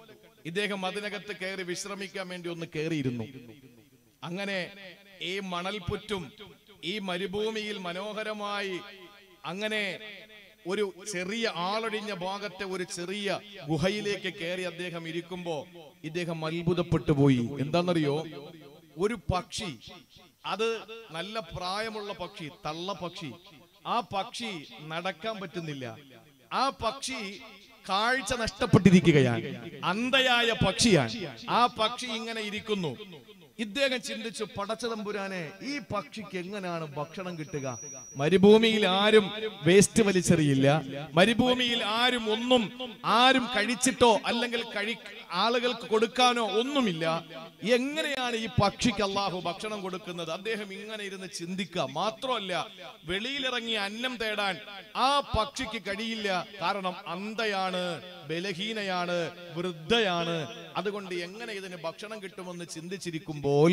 A: ഇദ്ദേഹം അതിനകത്ത് കയറി വിശ്രമിക്കാൻ വേണ്ടി ഒന്ന് കയറിയിരുന്നു അങ്ങനെ ഈ മണൽപുറ്റും ഈ മരുഭൂമിയിൽ മനോഹരമായി അങ്ങനെ ഒരു ചെറിയ ആളൊഴിഞ്ഞ ഭാഗത്തെ ഒരു ചെറിയ ഗുഹയിലേക്ക് കയറി അദ്ദേഹം ഇരിക്കുമ്പോ ഇദ്ദേഹം അത്ഭുതപ്പെട്ടു പോയി എന്താണെന്നറിയോ ഒരു പക്ഷി അത് നല്ല പ്രായമുള്ള പക്ഷി തള്ള പക്ഷി ആ പക്ഷി നടക്കാൻ പറ്റുന്നില്ല ആ പക്ഷി കാഴ്ച നഷ്ടപ്പെട്ടിരിക്കുകയാണ് അന്ധയായ പക്ഷിയാണ് ആ പക്ഷി ഇങ്ങനെ ഇരിക്കുന്നു ഇദ്ദേഹം ചിന്തിച്ചു പടച്ചതമ്പുരാനെ ഈ പക്ഷിക്ക് എങ്ങനെയാണ് ഭക്ഷണം കിട്ടുക മരുഭൂമിയിൽ ആരും വേസ്റ്റ് വലിച്ചെറിയില്ല മരുഭൂമിയിൽ ആരും ഒന്നും ആരും കഴിച്ചിട്ടോ അല്ലെങ്കിൽ കഴി ആളുകൾക്ക് കൊടുക്കാനോ ഒന്നുമില്ല എങ്ങനെയാണ് ഈ പക്ഷിക്ക് അള്ളാഹു ഭക്ഷണം കൊടുക്കുന്നത് അദ്ദേഹം ഇങ്ങനെ ഇരുന്ന് ചിന്തിക്കുക മാത്രമല്ല വെളിയിലിറങ്ങി അന്നം തേടാൻ ആ പക്ഷിക്ക് കഴിയില്ല കാരണം അന്ധയാണ് ബലഹീനയാണ് വൃദ്ധയാണ് അതുകൊണ്ട് എങ്ങനെ ഇതിന് ഭക്ഷണം കിട്ടുമെന്ന് ചിന്തിച്ചിരിക്കുമ്പോൾ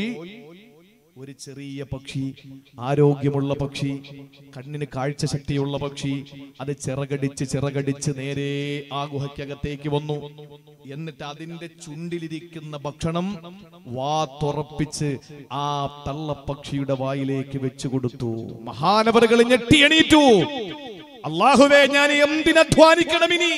A: ഒരു ചെറിയ പക്ഷി ആരോഗ്യമുള്ള പക്ഷി കണ്ണിന് കാഴ്ച ശക്തിയുള്ള പക്ഷി അത് ചിറകടിച്ച് ചിറകടിച്ച് നേരെ ആ ഗുഹയ്ക്കകത്തേക്ക് വന്നു എന്നിട്ട് അതിന്റെ ചുണ്ടിലിരിക്കുന്ന ഭക്ഷണം വാ തുറപ്പിച്ച് ആ തള്ളപ്പക്ഷിയുടെ വായിലേക്ക് വെച്ചു കൊടുത്തു മഹാനവറുകൾ ഞെട്ടി എണീറ്റു അള്ളാഹുവേ ഞാൻ എന്തിനധ്വാനിക്കണം ഇനി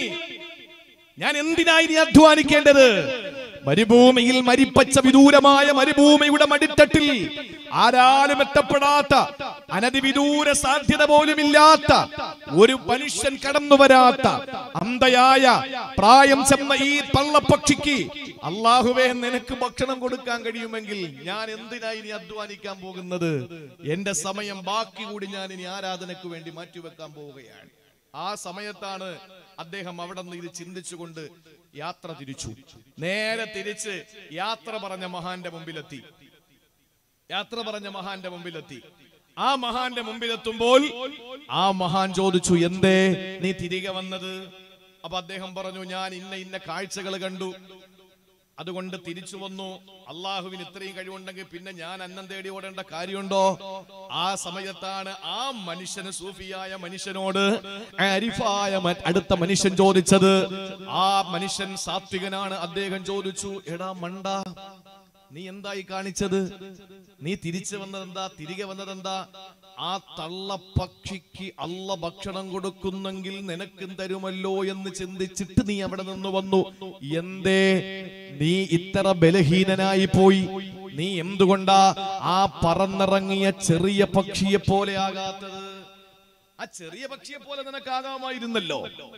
A: ഞാൻ എന്തിനായി ഇനി അധ്വാനിക്കേണ്ടത് മരുഭൂമിയിൽ മരിപ്പച്ച വിദൂരമായ മരുഭൂമിയുടെ മടിത്തട്ടിൽ ആരാലും എത്തപ്പെടാത്ത അനധിവിദൂര സാധ്യത പോലുമില്ലാത്ത ഒരു മനുഷ്യൻ കടന്നു വരാത്ത അന്ധയായ പ്രായം ചെന്ന ഈ തള്ളപ്പക്ഷിക്ക് അള്ളാഹുവേ നിനക്ക് ഭക്ഷണം കൊടുക്കാൻ കഴിയുമെങ്കിൽ ഞാൻ എന്തിനായി ഇനി അധ്വാനിക്കാൻ പോകുന്നത് എന്റെ സമയം ബാക്കി കൂടി ഞാൻ ഇനി ആരാധനയ്ക്ക് വേണ്ടി മാറ്റിവെക്കാൻ പോവുകയാണ് ആ സമയത്താണ് അദ്ദേഹം അവിടെ നിന്ന് ഇത് ചിന്തിച്ചുകൊണ്ട് യാത്ര തിരിച്ചു നേരെ തിരിച്ച് യാത്ര പറഞ്ഞ മഹാന്റെ മുമ്പിലെത്തി യാത്ര പറഞ്ഞ മഹാന്റെ മുമ്പിലെത്തി ആ മഹാന്റെ മുമ്പിലെത്തുമ്പോൾ ആ മഹാൻ ചോദിച്ചു എന്തേ നീ തിരികെ വന്നത് അപ്പൊ അദ്ദേഹം പറഞ്ഞു ഞാൻ ഇന്ന ഇന്ന കാഴ്ചകൾ കണ്ടു അതുകൊണ്ട് തിരിച്ചു വന്നു അള്ളാഹുവിന് ഇത്രയും കഴിവുണ്ടെങ്കിൽ പിന്നെ ഞാൻ അന്നം തേടി ഓടേണ്ട കാര്യമുണ്ടോ ആ സമയത്താണ് ആ മനുഷ്യന് സൂഫിയായ മനുഷ്യനോട് ആരിഫായ മ- അടുത്ത മനുഷ്യൻ ചോദിച്ചത് ആ മനുഷ്യൻ സാത്വികനാണ് അദ്ദേഹം ചോദിച്ചു എടാ മണ്ട നീ എന്തായി കാണിച്ചത് നീ തിരിച്ചു വന്നതെന്താ തിരികെ വന്നതെന്താ ആ തള്ളപ്പക്ഷിക്ക് അല്ല ഭക്ഷണം കൊടുക്കുന്നെങ്കിൽ നിനക്കും തരുമല്ലോ എന്ന് ചിന്തിച്ചിട്ട് നീ അവിടെ നിന്ന് വന്നു എന്തേ നീ ഇത്ര ബലഹീനനായി പോയി നീ എന്തുകൊണ്ടാ ആ പറന്നിറങ്ങിയ ചെറിയ പക്ഷിയെ പോലെ ആകാത്തത് ആ ചെറിയ പക്ഷിയെ പോലെ നിനക്കാകാമായിരുന്നല്ലോ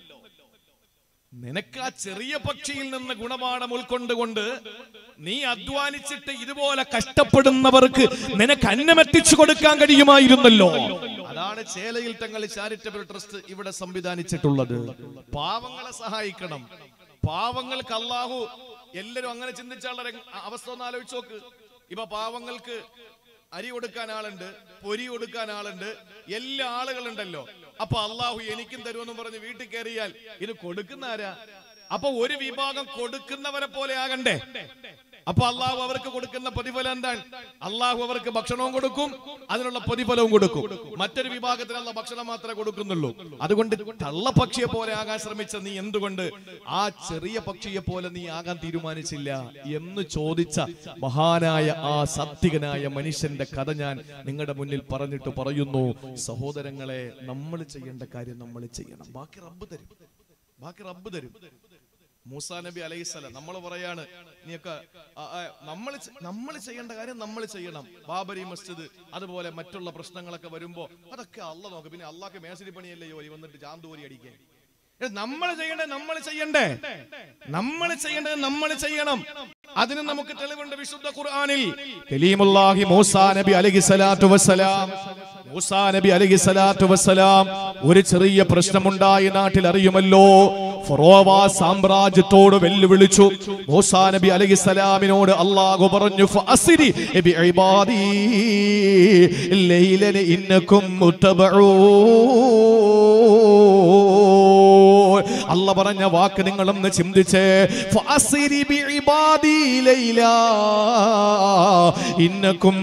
A: നിനക്ക് ആ ചെറിയ പക്ഷിയിൽ നിന്ന് ഗുണപാഠം ഉൾക്കൊണ്ടുകൊണ്ട് നീ അധ്വാനിച്ചിട്ട് ഇതുപോലെ കഷ്ടപ്പെടുന്നവർക്ക് നിനക്ക് അന്നമെത്തിച്ചു കൊടുക്കാൻ കഴിയുമായിരുന്നല്ലോ അതാണ് ചേലയിൽ തങ്ങൾ ചാരിറ്റബിൾ ട്രസ്റ്റ് ഇവിടെ സംവിധാനിച്ചിട്ടുള്ളത് പാവങ്ങളെ സഹായിക്കണം പാവങ്ങൾക്ക് അള്ളാഹു എല്ലാരും അങ്ങനെ ചിന്തിച്ചാളുടെ അവസ്ഥ ഒന്ന് ആലോചിച്ച് നോക്ക് ഇപ്പൊ പാവങ്ങൾക്ക് അരി കൊടുക്കാൻ ആളുണ്ട് പൊരി കൊടുക്കാൻ ആളുണ്ട് എല്ലാ ആളുകളുണ്ടല്ലോ അപ്പൊ അള്ളാഹു എനിക്കും തരുമെന്ന് പറഞ്ഞ് വീട്ടിൽ കയറിയാൽ ഇത് കൊടുക്കുന്ന ആരാ അപ്പൊ ഒരു വിഭാഗം കൊടുക്കുന്നവരെ പോലെ ആകണ്ടേ അപ്പൊ അള്ളാഹു അവർക്ക് കൊടുക്കുന്ന പ്രതിഫലം എന്താണ് അള്ളാഹു അവർക്ക് ഭക്ഷണവും കൊടുക്കും അതിനുള്ള പ്രതിഫലവും കൊടുക്കും മറ്റൊരു വിഭാഗത്തിനുള്ള ഭക്ഷണം മാത്രമേ കൊടുക്കുന്നുള്ളൂ അതുകൊണ്ട് തള്ളപക്ഷിയെ പോലെ ആകാൻ ശ്രമിച്ച നീ എന്തുകൊണ്ട് ആ ചെറിയ പക്ഷിയെ പോലെ നീ ആകാൻ തീരുമാനിച്ചില്ല എന്ന് ചോദിച്ച മഹാനായ ആ സത്വികനായ മനുഷ്യന്റെ കഥ ഞാൻ നിങ്ങളുടെ മുന്നിൽ പറഞ്ഞിട്ട് പറയുന്നു സഹോദരങ്ങളെ നമ്മൾ ചെയ്യേണ്ട കാര്യം നമ്മൾ ചെയ്യണം ബാക്കി റബ്ബ് തരും ബാക്കി റബ്ബ് തരും മൂസാ നബി അലൈഹിസ്സലാം നമ്മൾ പറയാണ് നീയൊക്കെ നമ്മൾ നമ്മൾ ചെയ്യേണ്ട കാര്യം നമ്മൾ ചെയ്യണം ബാബരി മസ്ജിദ് അതുപോലെ മറ്റുള്ള പ്രശ്നങ്ങളൊക്കെ വരുമ്പോ അതൊക്കെ അല്ല നോക്ക് പിന്നെ അള്ളാഹ്ക്ക് മേശരി പണിയല്ലേ ജോലി വന്നിട്ട് ചാന്തൂരി അടിക്കാൻ നമ്മൾ ചെയ്യേണ്ടത് നമ്മൾ ചെയ്യണ്ടേ നമ്മൾ ചെയ്യേണ്ടത് നമ്മൾ ചെയ്യണം അതിന് നമുക്ക് തെളിവുണ്ട് വിശുദ്ധ ഖുർആനിൽ കലീമുല്ലാഹി മൂസാ നബി അലൈഹി സ്വലാത്തു വസ്സലാം മൂസാ നബി അലൈഹി സ്വലാത്തു വസ്സലാം ഒരു ചെറിയ പ്രശ്നമുണ്ടായി നാട്ടിൽ അറിയുമല്ലോ ഫറോവ സാമ്രാജ്യത്തോട് വെല്ലുവിളിച്ചു മൂസാ നബി അലൈഹി സ്വലാമിനോട് അള്ളാഹു പറഞ്ഞു ഫഅസിരി ബിഇബാദി ലൈലന ഇന്നകും മുത്തബഊൻ അല്ല പറഞ്ഞ വാക്ക് നിങ്ങളൊന്ന് ചിന്തിച്ച് ഫഅസിരി ബിഇബാദി ലൈല ഇന്നകും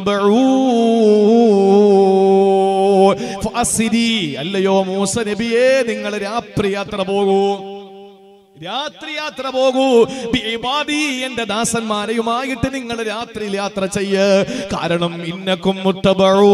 A: മുത്തബഊൻ ഫഅസിരി അല്ലയോ മൂസ നബിയേ നിങ്ങൾ രാത്രി യാത്ര പോകൂ രാത്രി യാത്ര പോകൂ ബിഇബാദി, എന്റെ ദാസന്മാരെയുമായിട്ട് നിങ്ങൾ രാത്രിയിൽ യാത്ര ചെയ്യ് കാരണം ഇന്നക്കും മുത്തബഊ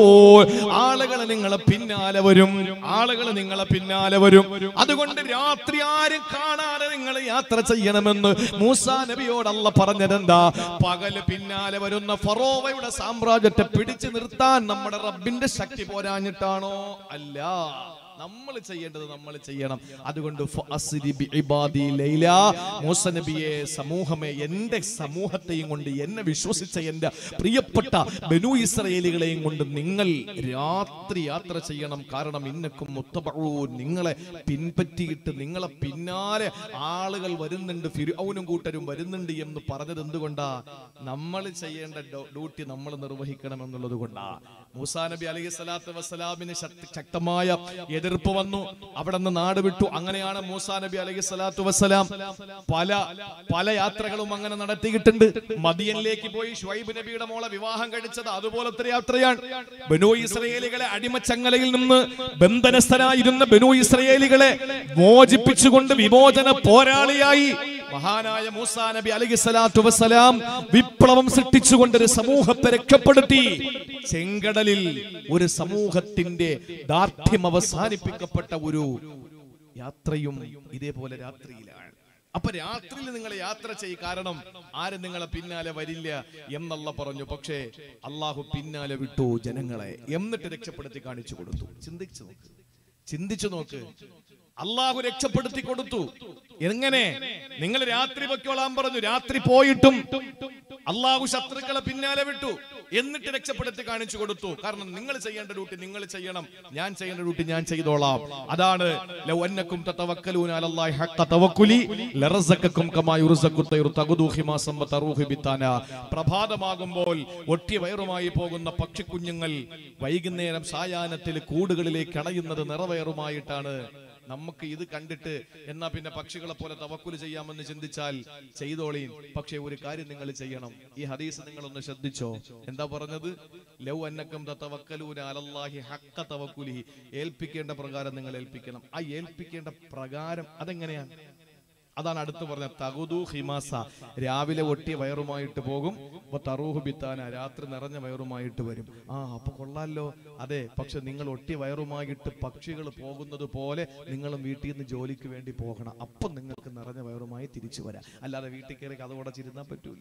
A: ആളുകൾ നിങ്ങളെ പിന്നാലെ വരും ആളുകൾ നിങ്ങളെ പിന്നാലെ വരും അതുകൊണ്ട് രാത്രി ആരും കാണാതെ നിങ്ങൾ യാത്ര ചെയ്യണമെന്ന് മൂസാ നബിയോട് അല്ല പറഞ്ഞതെന്താ പകല് പിന്നാലെ വരുന്ന ഫറോവയുടെ സാമ്രാജ്യത്തെ പിടിച്ചു നിർത്താൻ നമ്മുടെ റബ്ബിന്റെ ശക്തി പോരാഞ്ഞിട്ടാണോ അല്ല നമ്മൾ ചെയ്യേണ്ടത് നമ്മൾ ചെയ്യണം അതുകൊണ്ട് ഫഅസ്രി ബിഇബാദി ലൈല മൂസ നബിയെ സമൂഹമേ എന്റെ സമൂഹത്തെയും കൊണ്ട് എന്നെ വിശ്വസിച്ച എന്റെ പ്രിയപ്പെട്ട ബനു ഇസ്രയേലികളെയും കൊണ്ട് നിങ്ങൾ രാത്രി യാത്ര ചെയ്യണം കാരണം ഇന്നക്കും മുത്തബഊ നിങ്ങളെ പിൻപറ്റിയിട്ട് നിങ്ങളെ പിന്നാലെ ആളുകൾ വരുന്നുണ്ട് ഫിർഔനും കൂട്ടരും വരുന്നുണ്ട് എന്ന് പറഞ്ഞത് എന്തുകൊണ്ടാ നമ്മൾ ചെയ്യേണ്ട ഡോ- ഡ്യൂട്ടി നമ്മൾ നിർവഹിക്കണം എന്നുള്ളത് കൊണ്ടാ മൂസാ നബി അലൈഹി സ്വലാത്തു വസ്സലാമിന് ശക്തി- ശക്തമായ എതിർപ്പ് വന്നു അവിടെ നിന്ന് നാട് വിട്ടു അങ്ങനെയാണ് മൂസാ നബി അലൈഹി സ്വലാത്തു വസ്സലാം പല പല യാത്രകളും അങ്ങനെ നടത്തിയിട്ടുണ്ട് മദിയനിലേക്ക് പോയി ഷുഐബ് നബിയുടെ മോളെ വിവാഹം കഴിച്ചത് അതുപോലത്തെ യാത്രയാണ് ബനു ഇസ്രയേലികളെ അടിമച്ചങ്ങലയിൽ നിന്ന് ബന്ധനസ്ഥരായിരുന്ന ബനു ഇസ്രയേലികളെ മോചിപ്പിച്ചുകൊണ്ട് വിമോചന പോരാളിയായി മഹാനായ മൂസാ നബി അലൈഹി സ്വലാത്തു വസ്സലാം വിപ്ലവം സൃഷ്ടിച്ചുകൊണ്ട് ഒരു സമൂഹത്തെ രക്ഷപ്പെടുത്തി ചെങ്കടലിൽ ഒരു സമൂഹത്തിന്റെ ദാർഢ്യം അവസാനിപ്പിക്കപ്പെട്ട ഒരു യാത്രയും ഇതേപോലെ രാത്രിയിലാണ് അപ്പൊ രാത്രിയിൽ നിങ്ങൾ യാത്ര ചെയ്യും കാരണം ആരും നിങ്ങളെ പിന്നാലെ വരില്ല എന്നല്ല പറഞ്ഞു പക്ഷേ അള്ളാഹു പിന്നാലെ വിട്ടു ജനങ്ങളെ എന്നിട്ട് രക്ഷപ്പെടുത്തി കാണിച്ചു കൊടുത്തു ചിന്തിച്ചു നോക്ക് ചിന്തിച്ചു നോക്ക് അള്ളാഹു രക്ഷപ്പെടുത്തി കൊടുത്തു എങ്ങനെ നിങ്ങൾ രാത്രി പൊക്കോളാൻ പറഞ്ഞു രാത്രി പോയിട്ടും അള്ളാഹു ശത്രുക്കളെ പിന്നാലെ വിട്ടു എന്നിട്ട് രക്ഷപ്പെടുത്തി കാണിച്ചു കൊടുത്തു കാരണം നിങ്ങൾ ചെയ്യേണ്ട ഡ്യൂട്ടി നിങ്ങൾ ചെയ്യണം ഞാൻ ചെയ്യേണ്ട ഡ്യൂട്ടി ഞാൻ ചെയ്തോളാം അതാണ് ലൗ അന്നക്കും തതവക്കലൂന അലല്ലാഹി ഹഖ്ക തവക്കുലി ലറസക്കക്കും കമാ യുർസഖു തൈറു തഗ്ദു ഹിമാസം വതറൂഹു ബിത്താന പ്രഭാതമാകുമ്പോൾ ഒട്ടി വയറുമായി പോകുന്ന പക്ഷിക്കുഞ്ഞുങ്ങൾ വൈകുന്നേരം സായാഹ്നത്തിൽ കൂടുകളിലേക്ക് അണയുന്നത് നിറവയറുമായിട്ടാണ് നമുക്ക് ഇത് കണ്ടിട്ട് എന്നാ പിന്നെ പക്ഷികളെ പോലെ തവക്കുല് ചെയ്യാമെന്ന് ചിന്തിച്ചാൽ ചെയ്തോളീൻ പക്ഷേ ഒരു കാര്യം നിങ്ങൾ ചെയ്യണം ഈ ഹദീസ് നിങ്ങൾ ഒന്ന് ശ്രദ്ധിച്ചോ എന്താ പറഞ്ഞത് ലൗ അന്നക്കം തവക്കലൂന അലല്ലാഹി ഹക്ക തവക്കുലി ഏൽപ്പിക്കേണ്ട പ്രകാരം നിങ്ങൾ ഏൽപ്പിക്കണം ആ ഏൽപ്പിക്കേണ്ട പ്രകാരം അതെങ്ങനെയാണ് അതാണ് അടുത്ത് പറഞ്ഞ തകുതു ഹിമാസ രാവിലെ ഒട്ടിയ വയറുമായിട്ട് പോകും അപ്പൊ തറൂഹ് ബിത്താന രാത്രി നിറഞ്ഞ വയറുമായിട്ട് വരും ആ അപ്പൊ കൊള്ളാലോ അതെ പക്ഷെ നിങ്ങൾ ഒട്ടിയ വയറുമായിട്ട് പക്ഷികൾ പോകുന്നത് പോലെ നിങ്ങളും വീട്ടിൽ നിന്ന് ജോലിക്ക് വേണ്ടി പോകണം അപ്പം നിങ്ങൾക്ക് നിറഞ്ഞ വയറുമായി തിരിച്ചു വരാം അല്ലാതെ വീട്ടിൽ കയറി കഥ ചിരുന്നാൻ പറ്റൂല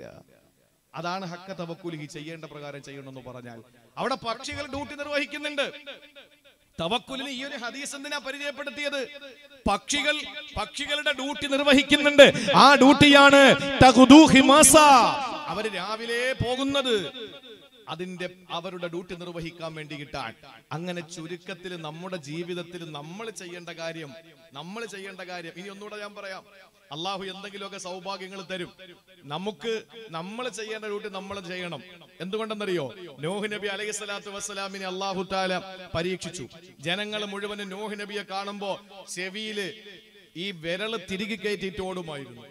A: അതാണ് ഹക്ക തവക്കുലി ചെയ്യേണ്ട പ്രകാരം ചെയ്യണമെന്ന് പറഞ്ഞാൽ അവിടെ പക്ഷികൾ ഡ്യൂട്ടി നിർവഹിക്കുന്നുണ്ട് തവക്കുലിന് ഈ ഒരു ഹദീസ് എന്തിനാ പരിചയപ്പെടുത്തിയത് പക്ഷികൾ പക്ഷികളുടെ ഡ്യൂട്ടി നിർവഹിക്കുന്നുണ്ട് ആ ഡ്യൂട്ടിയാണ് തഖുദു ഹിമാസ. അവര് രാവിലെ പോകുന്നത് അതിന്റെ അവരുടെ ഡ്യൂട്ടി നിർവഹിക്കാൻ വേണ്ടിയിട്ടാണ് അങ്ങനെ ചുരുക്കത്തിൽ നമ്മുടെ ജീവിതത്തിൽ നമ്മൾ ചെയ്യേണ്ട കാര്യം നമ്മൾ ചെയ്യേണ്ട കാര്യം ഇനി ഒന്നുകൂടെ ഞാൻ പറയാം അള്ളാഹു എന്തെങ്കിലുമൊക്കെ സൗഭാഗ്യങ്ങൾ തരും നമുക്ക് നമ്മൾ ചെയ്യേണ്ട ഡ്യൂട്ടി നമ്മൾ ചെയ്യണം എന്തുകൊണ്ടെന്നറിയോ നോഹ് നബി അലൈഹി സ്വലാത്തു വസ്സലാമിനെ അള്ളാഹു താല പരീക്ഷിച്ചു ജനങ്ങൾ മുഴുവനും നോഹ് നബിയെ കാണുമ്പോ ചെവിയില് ഈ വിരല് തിരികെ കയറ്റിയിട്ട് ഓടുമായിരുന്നു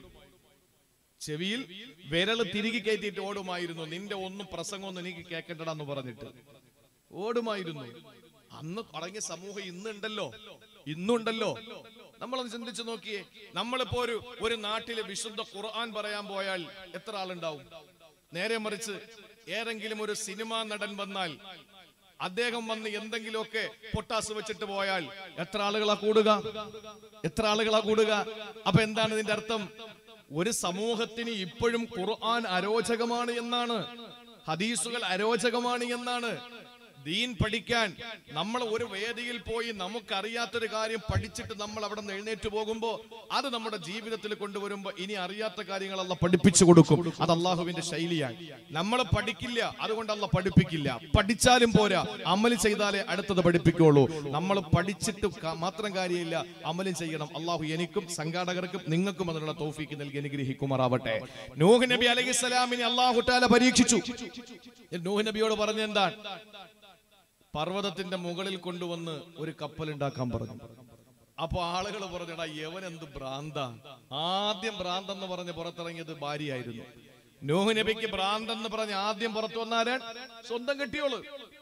A: ചെവിയിൽ വിരല് തിരികെ കയറ്റിയിട്ട് ഓടുമായിരുന്നു നിന്റെ ഒന്നും പ്രസംഗമൊന്നും എനിക്ക് കേൾക്കണ്ടടാന്ന് പറഞ്ഞിട്ട് ഓടുമായിരുന്നു അന്ന് തുടങ്ങിയ സമൂഹം ഇന്നുണ്ടല്ലോ ഇന്നുണ്ടല്ലോ നമ്മളൊന്ന് ചിന്തിച്ചു നോക്കിയേ നമ്മളിപ്പോ ഒരു ഒരു നാട്ടില് വിശുദ്ധ ഖുർആൻ പറയാൻ പോയാൽ എത്ര ആളുണ്ടാവും നേരെ മറിച്ച് ഏതെങ്കിലും ഒരു സിനിമാ നടൻ വന്നാൽ അദ്ദേഹം വന്ന് എന്തെങ്കിലുമൊക്കെ പൊട്ടാസ് വെച്ചിട്ട് പോയാൽ എത്ര ആളുകളാ കൂടുക എത്ര ആളുകളാ കൂടുക അപ്പൊ എന്താണ് ഇതിന്റെ അർത്ഥം ഒരു സമൂഹത്തിന് ഇപ്പോഴും ഖുർആൻ അരോചകമാണ് എന്നാണ് ഹദീസുകൾ അരോചകമാണ് എന്നാണ് ദീൻ പഠിക്കാൻ നമ്മൾ ഒരു വേദിയിൽ പോയി നമുക്കറിയാത്തൊരു കാര്യം പഠിച്ചിട്ട് നമ്മൾ അവിടെ നിന്ന് എഴുന്നേറ്റ് പോകുമ്പോ അത് നമ്മുടെ ജീവിതത്തിൽ കൊണ്ടുവരുമ്പോ ഇനി അറിയാത്ത കാര്യങ്ങളല്ല പഠിപ്പിച്ചു കൊടുക്കും അത് അള്ളാഹുവിന്റെ ശൈലിയാണ് നമ്മൾ പഠിക്കില്ല അതുകൊണ്ട് അല്ല പഠിപ്പിക്കില്ല പഠിച്ചാലും പോരാ അമല് ചെയ്താലേ അടുത്തത് പഠിപ്പിക്കുള്ളൂ നമ്മൾ പഠിച്ചിട്ട് ക- മാത്രം കാര്യമില്ല അമലും ചെയ്യണം അള്ളാഹു എനിക്കും സംഘാടകർക്കും നിങ്ങൾക്കും അതിനുള്ള തോഫീക്ക് നൽകി അനുഗ്രഹിക്കുമാറാവട്ടെ നൂഹ് നബി അലൈഹി സ്വലാമിനെ അള്ളാഹു താല പരീക്ഷിച്ചു നൂഹ് നബിയോട് പറഞ്ഞ എന്താണ് പർവ്വതത്തിന്റെ മുകളിൽ കൊണ്ടുവന്ന് ഒരു കപ്പൽ ഉണ്ടാക്കാൻ പറഞ്ഞു അപ്പൊ ആളുകൾ പറഞ്ഞടാ യവൻ എന്ത് ഭ്രാന്ത ആദ്യം ഭ്രാന്തെന്ന് പറഞ്ഞ് പുറത്തിറങ്ങിയത് ഭാര്യയായിരുന്നു നോഹ് നബിക്ക് ഭ്രാന്തെന്ന് പറഞ്ഞ് ആദ്യം പുറത്തു വന്നാരാൻ സ്വന്തം കെട്ടിയോള്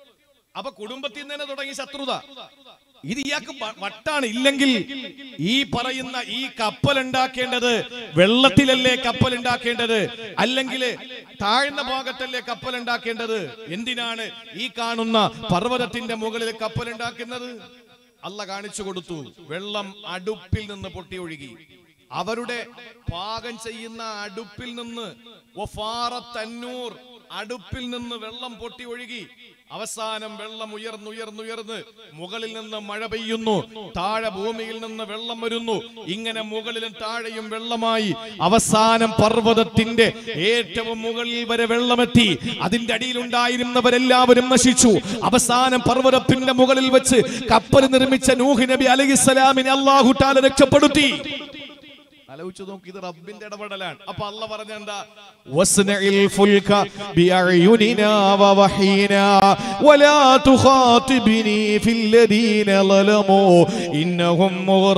A: അപ്പൊ കുടുംബത്തിൽ നിന്ന് തന്നെ തുടങ്ങി ശത്രുത ഇത് ഇയാൾക്ക് വ- വട്ടാണ് ഇല്ലെങ്കിൽ ഈ പറയുന്ന ഈ കപ്പൽ ഉണ്ടാക്കേണ്ടത് വെള്ളത്തിലല്ലേ കപ്പൽ ഉണ്ടാക്കേണ്ടത് അല്ലെങ്കിൽ താഴ്ന്ന ഭാഗത്തല്ലേ കപ്പൽ ഉണ്ടാക്കേണ്ടത് എന്തിനാണ് ഈ കാണുന്ന പർവ്വതത്തിന്റെ മുകളിൽ കപ്പൽ ഉണ്ടാക്കുന്നത് അല്ല കാണിച്ചു കൊടുത്തു വെള്ളം അടുപ്പിൽ നിന്ന് പൊട്ടി ഒഴുകി അവരുടെ പാകം ചെയ്യുന്ന അടുപ്പിൽ നിന്ന് വഫാറ തന്നൂർ അടുപ്പിൽ നിന്ന് വെള്ളം പൊട്ടി ഒഴുകി അവസാനം വെള്ളം ഉയർന്നുയർന്നുയർന്ന് മുകളിൽ നിന്ന് മഴ പെയ്യുന്നു താഴെ ഭൂമിയിൽ നിന്ന് വെള്ളം വരുന്നു ഇങ്ങനെ മുകളിലും താഴെയും വെള്ളമായി അവസാനം പർവ്വതത്തിന്റെ ഏറ്റവും മുകളിൽ വരെ വെള്ളമെത്തി അതിന്റെ അടിയിലുണ്ടായിരുന്നവരെല്ലാവരും നശിച്ചു അവസാനം പർവ്വതത്തിന്റെ മുകളിൽ വെച്ച് കപ്പൽ നിർമ്മിച്ച നൂഹ് നബി അലഹിസ്സലാമിനെ അള്ളാഹു താല രക്ഷപ്പെടുത്തി ആലോചിച്ചു നോക്ക് ഇത് റബ്ബിന്റെ ഇടപെടലാണ് അപ്പൊ അല്ല പറഞ്ഞ എന്താ വസ്നഇൽ ഫുൽക ബിഅയുനിനാ വവഹീനാ വലാ തുഖാതിബ്നി ഫില്ലദീന ളലമൂ ഇന്നഹും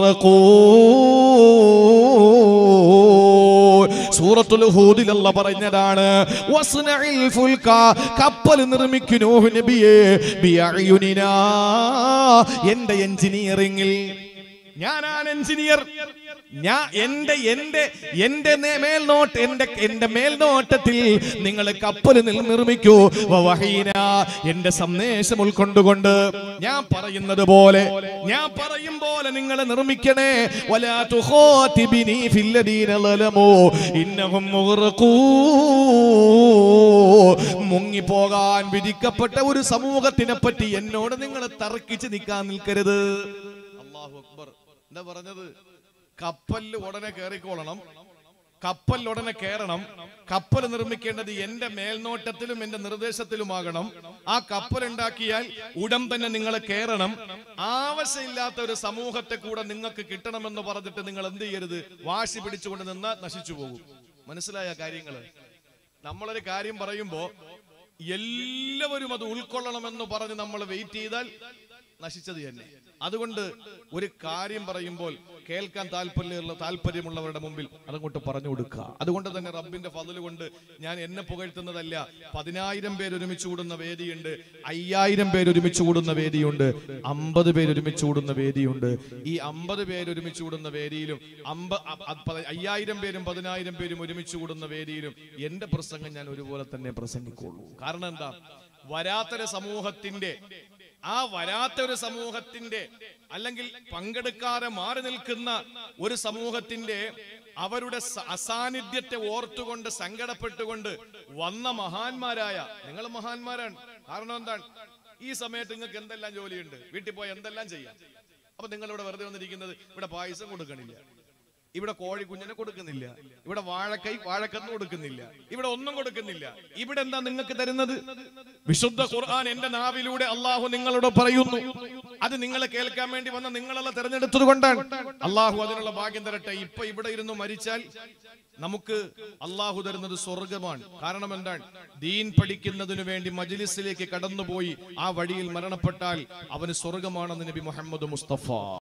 A: മുഗ്റഖൂൻ സൂറത്തുൽ ഹൂദിൽ അല്ല പറഞ്ഞതാണ് വസ്നഇൽ ഫുൽക കപ്പൽ നിർമ്മിക്കു നൂഹ് നബിയെ ബിഅയുനിനാ എന്റെ എഞ്ചിനീയറിംഗിൽ ഞാനാണ് എഞ്ചിനീയർ ഞാൻ എന്റെ എന്റെ എന്റെ നേ- മേൽനോട്ട് എന്റെ എന്റെ മേൽനോട്ടത്തിൽ നിങ്ങൾ കപ്പൽ നിൽ- നിർമ്മിക്കൂ വവഹീന എന്റെ സന്ദേശം ഉൾക്കൊണ്ടുകൊണ്ട് ഞാൻ പറയുന്നത് പോലെ ഞാൻ പറയും പോലെ നിങ്ങൾ നിർമ്മിക്കണേ വലാ തുഖാതിബിനി ഫില്ലദീന ളലമൂ ഇന്നഹും മുഗ്റഖൂ മുങ്ങിപ്പോകാൻ വിധിക്കപ്പെട്ട ഒരു സമൂഹത്തിനെ പറ്റി എന്നോട് നിങ്ങൾ തർക്കിച്ച് നിൽക്കാൻ നിൽക്കരുത് അല്ലാഹു അക്ബർ എന്താ പറഞ്ഞത് കപ്പലിൽ ഉടനെ കയറിക്കോളണം കപ്പലിൽ ഉടനെ കയറണം കപ്പൽ നിർമ്മിക്കേണ്ടത് എന്റെ മേൽനോട്ടത്തിലും എന്റെ നിർദ്ദേശത്തിലുമാകണം ആ കപ്പൽ ഉണ്ടാക്കിയാൽ ഉടൻ തന്നെ നിങ്ങൾ കയറണം ആവശ്യമില്ലാത്ത ഒരു സമൂഹത്തെ കൂടെ നിങ്ങൾക്ക് കിട്ടണമെന്ന് പറഞ്ഞിട്ട് നിങ്ങൾ എന്ത് ചെയ്യരുത് വാശി പിടിച്ചുകൊണ്ട് നിന്നാൽ നശിച്ചു പോകും മനസ്സിലായ കാര്യങ്ങള് നമ്മളൊരു കാര്യം പറയുമ്പോ എല്ലാവരും അത് ഉൾക്കൊള്ളണമെന്ന് പറഞ്ഞ് നമ്മൾ വെയിറ്റ് ചെയ്താൽ നശിച്ചത് തന്നെ അതുകൊണ്ട് ഒരു കാര്യം പറയുമ്പോൾ കേൾക്കാൻ താല്പര്യമുള്ള താല്പര്യമുള്ളവരുടെ മുമ്പിൽ അതങ്ങോട്ട് പറഞ്ഞു കൊടുക്കുക അതുകൊണ്ട് തന്നെ റബ്ബിന്റെ ഫضل കൊണ്ട് ഞാൻ എന്നെ പുകഴ്ത്തുന്നതല്ല പതിനായിരം പേര് ഒരുമിച്ച് കൂടുന്ന വേദിയുണ്ട് അയ്യായിരം പേര് ഒരുമിച്ച് കൂടുന്ന വേദിയുണ്ട് അമ്പത് പേര് ഒരുമിച്ച് കൂടുന്ന വേദിയുണ്ട് ഈ അമ്പത് പേര് ഒരുമിച്ച് കൂടുന്ന വേദിയിലും അമ്പ അ- അ- പ- അയ്യായിരം പേരും പതിനായിരം പേരും ഒരുമിച്ച് കൂടുന്ന വേദിയിലും എന്റെ പ്രസംഗം ഞാൻ ഒരുപോലെ തന്നെ പ്രസംഗിക്കുള്ളൂ കാരണം എന്താ വരാത്തൊരു സമൂഹത്തിന്റെ ആ വരാത്ത ഒരു സമൂഹത്തിന്റെ അല്ലെങ്കിൽ പങ്കെടുക്കാതെ മാറി നിൽക്കുന്ന ഒരു സമൂഹത്തിന്റെ അവരുടെ സ- അസാന്നിധ്യത്തെ ഓർത്തുകൊണ്ട് സങ്കടപ്പെട്ടുകൊണ്ട് വന്ന മഹാന്മാരായ നിങ്ങൾ മഹാന്മാരാണ് കാരണം എന്താണ് ഈ സമയത്ത് നിങ്ങൾക്ക് എന്തെല്ലാം ജോലിയുണ്ട് വീട്ടിൽ പോയി എന്തെല്ലാം ചെയ്യാം അപ്പൊ നിങ്ങൾ ഇവിടെ വെറുതെ വന്നിരിക്കുന്നത് ഇവിടെ പായസം കൊടുക്കണില്ല ഇവിടെ കോഴി കുഞ്ഞിനെ കൊടുക്കുന്നില്ല ഇവിടെ വാഴക്കൈ വാഴക്കന്ന് കൊടുക്കുന്നില്ല ഇവിടെ ഒന്നും കൊടുക്കുന്നില്ല ഇവിടെ എന്താ നിങ്ങൾക്ക് തരുന്നത് വിശുദ്ധ ഖുർആൻ എന്റെ നാവിലൂടെ അള്ളാഹു നിങ്ങളോട് പറയുന്നു അത് നിങ്ങൾ കേൾക്കാൻ വേണ്ടി വന്ന നിങ്ങളല്ല തെരഞ്ഞെടുത്തത് കൊണ്ടാണ് അള്ളാഹു അതിനുള്ള ഭാഗ്യം തരട്ടെ ഇപ്പൊ ഇവിടെ ഇരുന്ന് മരിച്ചാൽ നമുക്ക് അള്ളാഹു തരുന്നത് സ്വർഗമാണ് കാരണം എന്താണ് ദീൻ പഠിക്കുന്നതിനു വേണ്ടി മജ്ലിസിലേക്ക് കടന്നുപോയി ആ വഴിയിൽ മരണപ്പെട്ടാൽ അവന് സ്വർഗമാണെന്ന് നബി മുഹമ്മദ് മുസ്തഫ